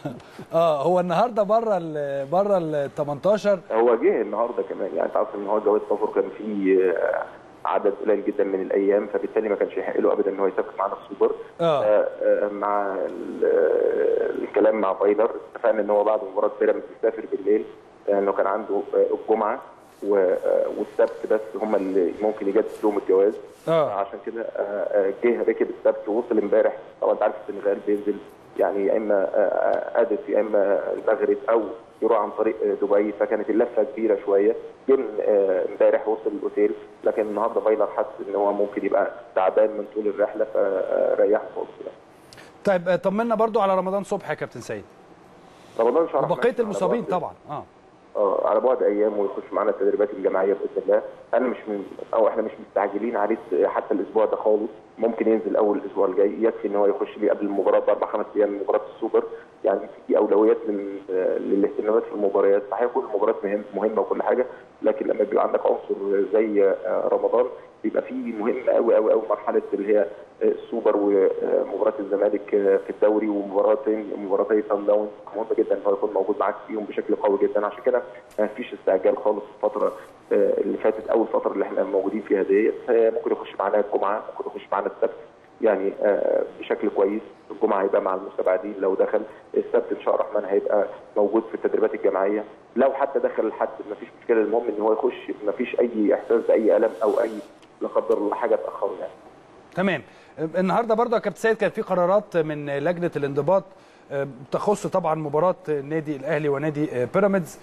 اه هو النهارده بره ال بره ال 18 هو جه النهارده كمان يعني انت عارف ان هو جواز سفر كان فيه آه، عدد قليل جدا من الايام فبالتالي ما كانش يحق له ابدا ان هو يسافر معانا السوبر آه. آه، آه، مع ال- آه، الكلام مع فايلر اتفقنا ان هو بعد مباراه بيراميدز يسافر بالليل لانه كان عنده آه، الجمعه و- آه، والسبت بس هم اللي ممكن يجدد لهم الجواز آه. عشان كده آه، آه، جه ركب السبت ووصل امبارح طبعا انت عارف السنغال بينزل يعني يا اما آه، آه، ادس يا اما المغرب او يروح عن طريق آه، دبي فكانت اللفه كبيره شويه جه من- آه، امبارح وصل الاوتيل لكن النهارده فايلر حس ان هو ممكن يبقى تعبان من طول الرحله فريحه خالص يعني. طيب آه، طمنا برضو على رمضان صبحي يا كابتن سيد رمضان شرح وبقيه معانا المصابين على بعد- طبعا اه اه على بعد ايام ويخش معانا التدريبات الجماعيه باذن الله انا مش من او احنا مش مستعجلين عليه حتى الاسبوع ده خالص ممكن ينزل اول الاسبوع الجاي يكفي ان هو يخش لي قبل المباراه باربع خمس ايام من مباراه السوبر يعني في اولويات لل- آه، للاهتمامات في المباريات صحيح كل المباريات مهم مهمه وكل حاجه لكن لما بيبقى عندك عنصر زي آه، رمضان بيبقى فيه مهم قوي قوي قوي مرحله اللي هي آه، السوبر ومباراه الزمالك آه، في الدوري ومباراتين مباراتي سان داونز مهم جدا ان هو يكون موجود معاك فيهم بشكل قوي جدا عشان كده ما فيش استعجال خالص الفتره آه، اللي فاتت او الفتره اللي احنا موجودين فيها ديت آه، ممكن يخش معانا الجمعه ممكن يخش معانا السبت يعني آه، بشكل كويس الجمعه هيبقى مع المستبعدين لو دخل السبت ان شاء الله الرحمن هيبقى موجود في التدريبات الجماعيه لو حتى دخل الحد ما فيش مشكله المهم ان هو يخش ما فيش اي احساس باي الم او اي لا قدر الله حاجه تاخره يعني تمام النهارده برضه يا كابتن سيد كان في قرارات من لجنه الانضباط آه، تخص طبعا مباراه النادي الاهلي ونادي آه، بيراميدز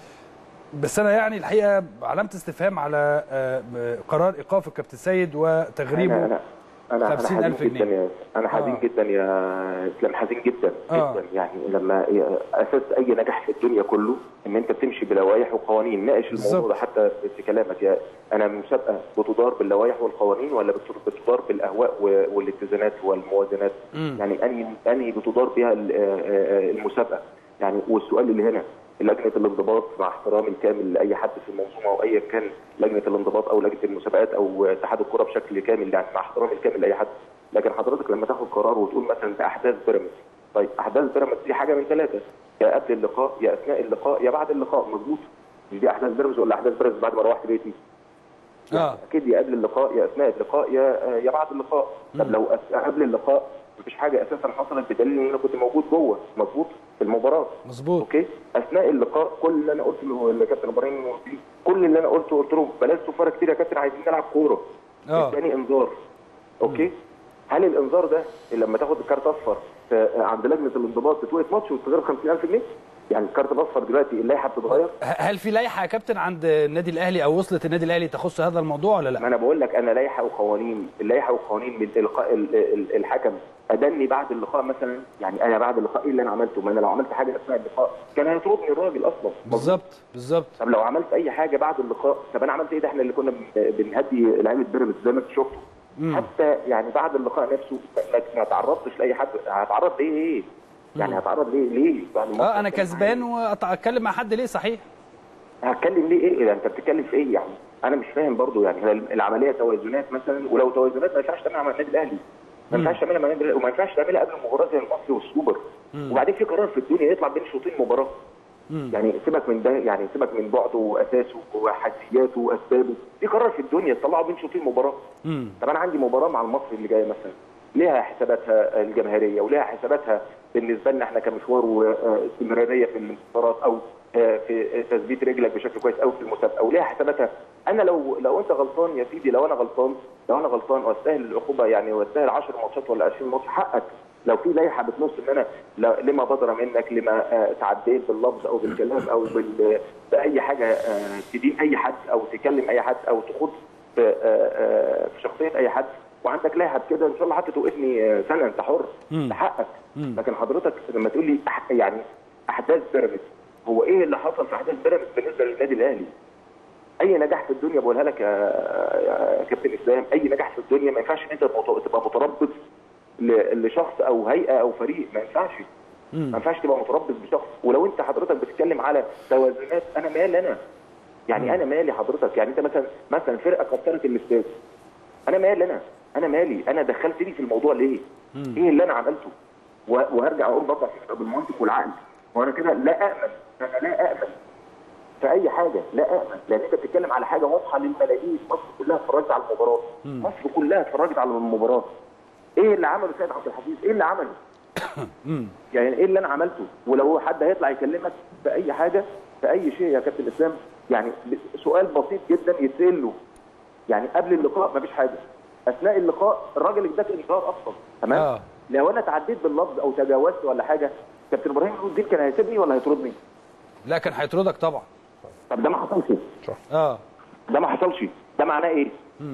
بس انا يعني الحقيقه علامه استفهام على آه، قرار ايقاف الكابتن سيد وتغريبه انا انا انا 50,000 حزين جدا جنيه. يا انا حزين آه. جدا يا اسلام حزين جدا آه. جدا يعني لما اساس اي نجاح في الدنيا كله ان انت بتمشي بلوائح وقوانين ناقش الموضوع بالظبط. ده حتى في كلامك يا انا مسابقه بتدار باللوائح والقوانين ولا بت- بتدار بالاهواء و- والاتزانات والموازنات مم. يعني انهي انهي بتدار بها ال- آه، آه، المسابقه يعني والسؤال اللي هنا لجنه الانضباط مع احترامي الكامل لاي حد في المنظومه او ايا كان لجنه الانضباط او لجنه المسابقات او اتحاد الكره بشكل كامل يعني مع احترامي الكامل لاي حد لكن حضرتك لما تاخد قرار وتقول مثلا ده احداث بيراميدز طيب احداث بيراميدز دي حاجه من ثلاثه يا قبل اللقاء يا اثناء اللقاء يا بعد اللقاء مظبوط مش دي احداث بيراميدز ولا احداث بيراميدز بعد ما روحت بيتي اه اكيد يا قبل اللقاء يا اثناء اللقاء يا يا بعد اللقاء طب لو أس- قبل اللقاء مفيش حاجه اساسا حصلت بدليل ان انا كنت موجود جوه مظبوط في المباراه مظبوط اوكي اثناء اللقاء كل اللي انا قلته اللي كابتن ابراهيم قلت كل اللي انا قلته قلت له بلاش صفاره كتير يا كابتن عايزين نلعب كوره آه. اداني انذار اوكي هل الانذار ده لما تاخد الكارت اصفر في- عند لجنه الانضباط تتوقف ماتش وتغير 50000 جنيه يعني الكارت الاصفر دلوقتي اللائحه بتتغير ه- هل في لائحه يا كابتن عند النادي الاهلي او وصلت النادي الاهلي تخص هذا الموضوع ولا لا؟ ما انا بقول لك انا لائحه وقوانين اللائحه والقوانين من القاء ال- ال- الحكم ادني بعد اللقاء مثلا يعني انا بعد اللقاء ايه اللي انا عملته ما انا لو عملت حاجه اثناء اللقاء كان هيطردني الراجل اصلا بالظبط بالظبط طب لو عملت اي حاجه بعد اللقاء طب انا عملت ايه ده احنا اللي كنا بن- بنهدي لعيبه بيراميدز زي ما انت شفتوا حتى يعني بعد اللقاء نفسه ما- ما تعرضتش لاي حد هتعرض ليه ايه؟ يعني هتعرض ليه ليه؟ بعد الماتش اه انا هتكلم كسبان معاه واتكلم مع حد ليه صحيح؟ إيه؟ هتكلم ليه ايه؟ ده انت بتتكلم في ايه يعني؟ انا مش فاهم برضو يعني هي العمليه توازنات مثلا ولو توازنات ما ينفعش تعملها مع النادي الاهلي ما ينفعش تعملها مع النادي الاهلي وما ينفعش تعملها قبل مباراه زي المصري والسوبر وبعدين في قرار في الدنيا يطلع بين شوطين مباراه يعني سيبك من ده يعني سيبك من بعده واساسه وحساسياته واسبابه في قرار في الدنيا تطلعه بين شوطين مباراه امم طب انا عندي مباراه مع المصري اللي جايه مثلا ليها حساباتها الجماهيريه وليها حساباتها بالنسبه لنا احنا كمشوار واستمراريه في الانتصارات او آه، في تثبيت رجلك بشكل كويس قوي في المسابقه وليها حساباتها انا لو لو انت غلطان يا سيدي لو انا غلطان لو انا غلطان واستاهل العقوبه يعني واستاهل 10 ماتشات ولا 20 ماتش حقك لو في لائحه بتنص ان انا ل- لما بدر منك لما آه، تعديت باللفظ او بالكلام او بال- باي حاجه آه، تدين اي حد او تكلم اي حد او تخوض في آه، آه، في شخصيه اي حد وعندك لائحه كده ان شاء الله حتى توقفني آه، سنه انت حر ده حقك لكن حضرتك لما تقول لي أح- يعني احداث بيراميدز هو ايه اللي حصل في احداث بيراميدز بالنسبه للنادي الاهلي؟ اي نجاح في الدنيا بقولها لك يا يا كابتن اسلام اي نجاح في الدنيا ما ينفعش ان انت مت- تبقى متربص ل- لشخص او هيئه او فريق ما ينفعش ما ينفعش تبقى متربص بشخص ولو انت حضرتك بتتكلم على توازنات انا مالي انا يعني انا مالي حضرتك يعني انت مثلا مثلا فرقه كسرت الاستاد انا مالي انا انا مالي انا دخلتني في الموضوع ليه؟ ايه اللي انا عملته؟ و- وهرجع اقول برضه عشان بالمنطق والعقل وانا كده لا امن انا لا امن في اي حاجه لا امن لان انت بتتكلم على حاجه واضحه للملايين مصر كلها اتفرجت على المباراه مصر كلها اتفرجت على المباراه ايه اللي عمله سيد عبد الحفيظ ايه اللي عمله يعني ايه اللي انا عملته ولو حد هيطلع يكلمك في اي حاجه في اي شيء يا كابتن اسلام يعني سؤال بسيط جدا يتسال له يعني قبل اللقاء مفيش حاجه اثناء اللقاء الراجل اداك انذار اصلا تمام آه. لو انا تعديت باللفظ او تجاوزت ولا حاجه كابتن ابراهيم نور الدين كان هيسيبني ولا هيطردني لا كان هيطردك طبعا طب ده ما حصلش اه ده ما حصلش ده معناه ايه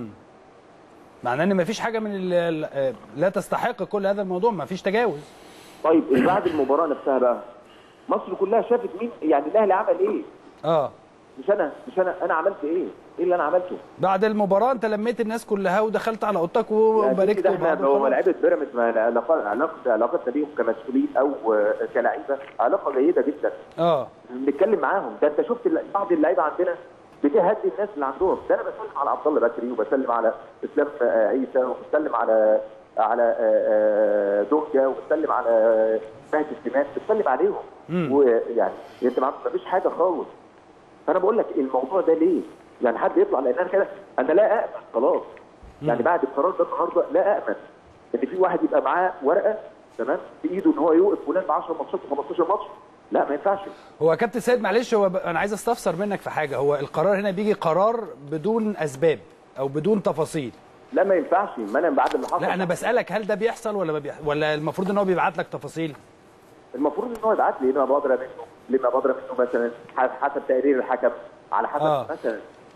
معناه ان مفيش حاجه من ال- ال- آه، لا تستحق كل هذا الموضوع مفيش تجاوز طيب بعد المباراه نفسها بقى مصر كلها شافت مين يعني الاهلي عمل ايه اه مش انا مش انا انا عملت ايه ايه اللي انا عملته بعد المباراه انت لميت الناس كلها ودخلت على اوضتك يعني وباركت كده احنا وبعد هو وخلاص. لعيبه بيراميدز ما علاقه علاقه علاقتنا بيهم كمسؤولين او آه، كلاعيبه علاقه جيده جدا اه بنتكلم معاهم ده انت شفت الل- بعض اللعيبه عندنا بتهدي الناس اللي عندهم ده انا بسلم على عبد الله بكري وبسلم على اسلام آه، عيسى وبسلم على على آه، آه، دونجا وبسلم على مهدي سليمان بسلم عليهم ويعني انت ما فيش حاجه خالص فانا بقول لك الموضوع ده ليه؟ يعني حد يطلع لان انا كده انا لا امن خلاص يعني بعد القرار ده النهارده لا امن ان في واحد يبقى معاه ورقه تمام في ايده ان هو يوقف فلان ب 10 ماتشات و15 ماتش لا ما ينفعش هو يا كابتن سيد معلش هو ب... انا عايز استفسر منك في حاجه هو القرار هنا بيجي قرار بدون اسباب او بدون تفاصيل لا ما ينفعش ما انا بعد اللي حصل لا انا بسالك هل ده بيحصل ولا ما بيحصل ولا المفروض ان هو بيبعت لك تفاصيل المفروض ان هو يبعت لي لما بقدر منه لما بقدر منه مثلا ح- حسب تقرير الحكم على حسب آه. آه. مثلا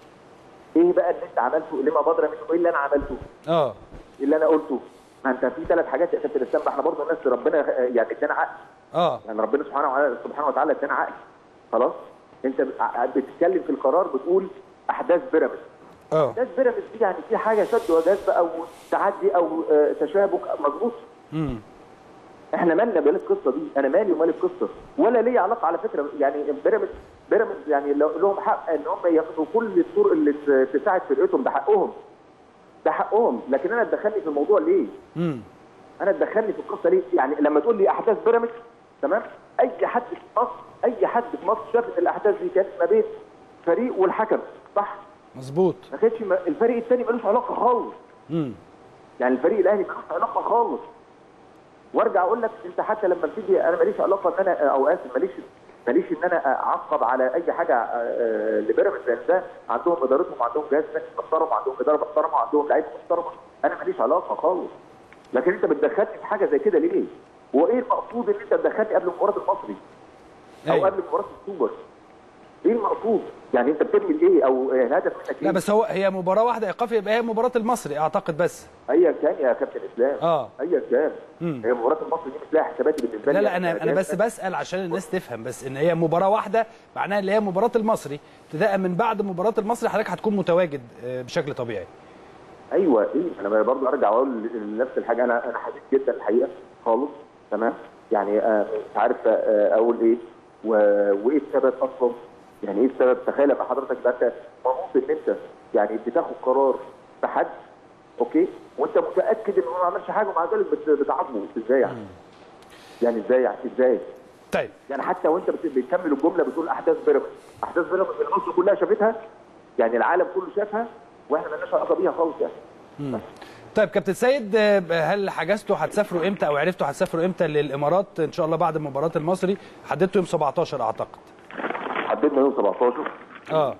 ايه بقى اللي انت عملته لما بقدر منه ايه اللي انا عملته اه ايه اللي انا قلته ما انت في ثلاث حاجات يا كابتن اسلام احنا برضه ناس ربنا يعني ادانا عقل اه يعني ربنا سبحانه وتعالى سبحانه وتعالى ادانا عقل خلاص انت بت- بتتكلم في القرار بتقول احداث بيراميدز اه احداث بيراميدز دي يعني في حاجه شد وجذب او تعدي او آه، تشابك مظبوط امم احنا مالنا بالقصه دي انا مالي ومال القصه ولا ليا علاقه على فكره يعني بيراميدز بيراميدز يعني لو- لهم حق ان هم ياخدوا كل الطرق اللي ت- تساعد فرقتهم ده حقهم ده حقهم لكن انا اتدخلني في الموضوع ليه؟ امم انا اتدخلني في القصه ليه؟ يعني لما تقول لي احداث بيراميدز تمام؟ اي حد في مصر اي حد في مصر شاف ان الاحداث دي كانت ما بين فريق والحكم صح؟ مظبوط ما كانش ما- الفريق الثاني ملوش علاقه خالص امم يعني الفريق الاهلي ملوش علاقه خالص وارجع اقول لك انت حتى لما بتيجي انا ماليش علاقه ان انا او اسف ماليش ماليش ان انا اعقب على اي حاجه آه، لبيراميدز لان ده عندهم ادارتهم وعندهم جهاز فني محترم وعندهم اداره محترمه وعندهم لعيبه محترمه انا ماليش علاقه خالص لكن انت بتدخلني في حاجه زي كده ليه؟ هو ايه المقصود ان انت تدخلني قبل مباراه المصري او أيوة. قبل مباراه السوبر؟ ايه المقصود؟ يعني انت بترمي ايه او الهدف منك ايه؟ لا بس هو هي مباراه واحده ايقاف يبقى هي مباراه المصري اعتقد بس ايا كان يا كابتن اسلام آه. ايا كان مم. هي مباراه المصري دي مش لها حساباتي بالنسبه لي لا لا انا انا جايب بس لك- بسال عشان الناس تفهم بس ان هي مباراه واحده معناها اللي هي مباراه المصري ابتداء من بعد مباراه المصري حضرتك هتكون متواجد آه، بشكل طبيعي ايوه ايه انا برضه ارجع واقول نفس الحاجه انا انا حديث جدا الحقيقه خالص تمام يعني آه، مش عارف آه، اقول ايه و- وايه السبب اصلا يعني ايه السبب تخيل ابقى حضرتك يبقى انت منوط ان انت يعني بتاخد قرار في حد اوكي وانت متاكد ان هو ما عملش حاجه ومع ذلك بت- بتعاقبه ازاي يعني؟ يعني ازاي يعني ازاي؟ طيب يعني حتى وانت بت- بتكمل الجمله بتقول احداث بيراميدز احداث بيراميدز اللي مصر كلها شافتها يعني العالم كله شافها واحنا مالناش علاقه بيها خالص يعني طيب كابتن سيد آه، هل حجزتوا هتسافروا امتى او عرفتوا هتسافروا امتى للامارات ان شاء الله بعد مباراه المصري حددتوا يوم 17 اعتقد حددنا يوم 17 اه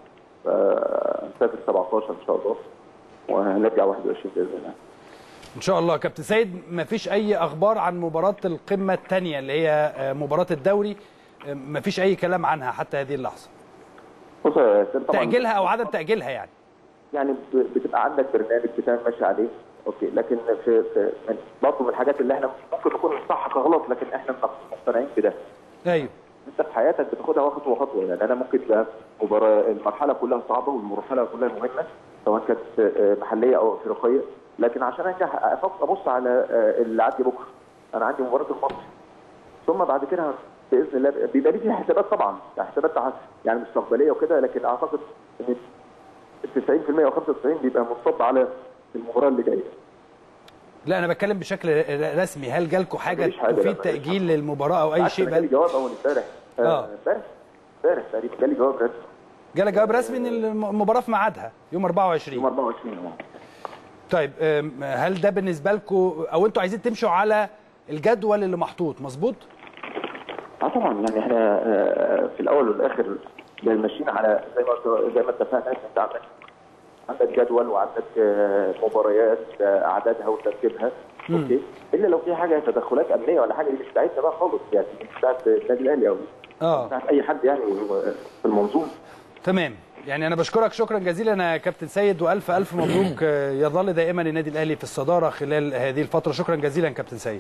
آه، نسافر 17 ان شاء الله وهنرجع 21 باذن الله ان شاء الله كابتن سيد ما فيش اي اخبار عن مباراه القمه الثانيه اللي هي آه، مباراه الدوري آه، ما فيش اي كلام عنها حتى هذه اللحظه بص يا ياسر طبعا تاجيلها او عدم تاجيلها يعني يعني ب- بتبقى عندك برنامج بتعمل ماشي عليه اوكي لكن في, في من برضه من الحاجات اللي احنا ممكن نكون صح كغلط لكن احنا مقتنعين بده ايوه انت في حياتك بتاخدها خطوه خطوه يعني انا ممكن تبقى مباراه المرحله كلها صعبه والمرحله كلها مهمه سواء كانت آه، محليه او افريقيه لكن عشان انجح أفك- ابص على آه، اللي عندي بكره انا عندي مباراه المصري ثم بعد كده باذن الله بيبقى لي فيها حسابات طبعا يعني حسابات ع- يعني مستقبليه وكده لكن اعتقد ان 90% او 95 بيبقى منصب على المباراه اللي جايه لا انا بتكلم بشكل ر- رسمي هل جالكم حاجه مفيش حاجة، لا، تفيد مفيش تاجيل حاجة. للمباراه او اي بالعكس شيء أنا جالي بل جواب اول امبارح آه. آه، امبارح امبارح تقريبا جالي جواب رسمي جالك جواب رسمي ان الم- المباراه في ميعادها يوم يوم 24 24 اه طيب أم، هل ده بالنسبه لكم او انتوا عايزين تمشوا على الجدول اللي محطوط مظبوط اه طبعا يعني احنا آه، في الاول والاخر جاي ماشيين على زي ما زي ما اتفقنا انت عندك عندك جدول وعندك آه، مباريات آه، اعدادها وترتيبها اوكي الا لو في حاجه تدخلات امنيه ولا حاجه دي مش بتاعتنا بقى خالص يعني مش بتاعت النادي الاهلي او اه بتاعت اي حد يعني في المنظومه تمام يعني انا بشكرك شكرا جزيلا يا كابتن سيد والف الف مبروك آه، يظل دائما النادي الاهلي في الصداره خلال هذه الفتره شكرا جزيلا كابتن سيد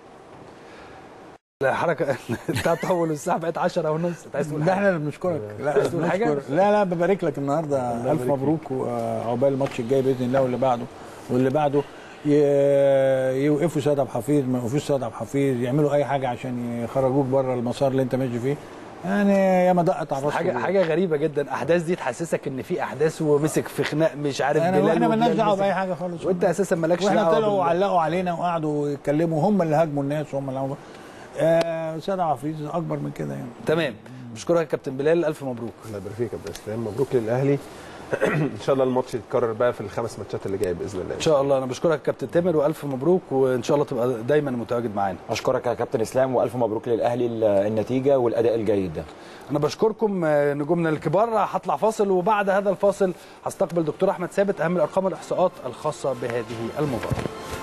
الحركه انت هتطول الساعه بقت 10 ونص انت عايز تقول ده حاجه احنا اللي بنشكرك لا عايز تقول حاجة؟ بنشكر- لا لا ببارك لك النهارده الف مبروك وعقبال الماتش الجاي باذن الله واللي بعده واللي بعده ي- يوقفوا سيد عبد الحفيظ ما يوقفوش سيد عبد الحفيظ يعملوا اي حاجه عشان يخرجوك بره المسار اللي انت ماشي فيه يعني ياما دقت على الراس حاجه كلها. حاجه غريبه جدا احداث دي تحسسك ان في احداث ومسك في خناق مش عارف انا بلال واحنا مالناش وبلال دعوه مسك. باي حاجه خالص وانت اساسا مالكش واحنا دعوه طلعوا بال- وعلقوا علينا وقعدوا يتكلموا هم اللي هاجموا الناس وهم اللي عملوا آه سيد عبد الحفيظ اكبر من كده يعني تمام بشكرك يا كابتن بلال الف مبروك الله يبارك فيك يا كابتن اسلام مبروك للاهلي ان شاء الله الماتش يتكرر بقى في الخمس ماتشات اللي جايه باذن الله ان شاء الله انا بشكرك يا كابتن تامر والف مبروك وان شاء الله تبقى دايما متواجد معانا اشكرك يا كابتن اسلام والف مبروك للاهلي ال- النتيجه والاداء الجيد ده انا بشكركم آه، نجومنا الكبار هطلع فاصل وبعد هذا الفاصل هستقبل دكتور احمد ثابت اهم الارقام والاحصاءات الخاصه بهذه المباراه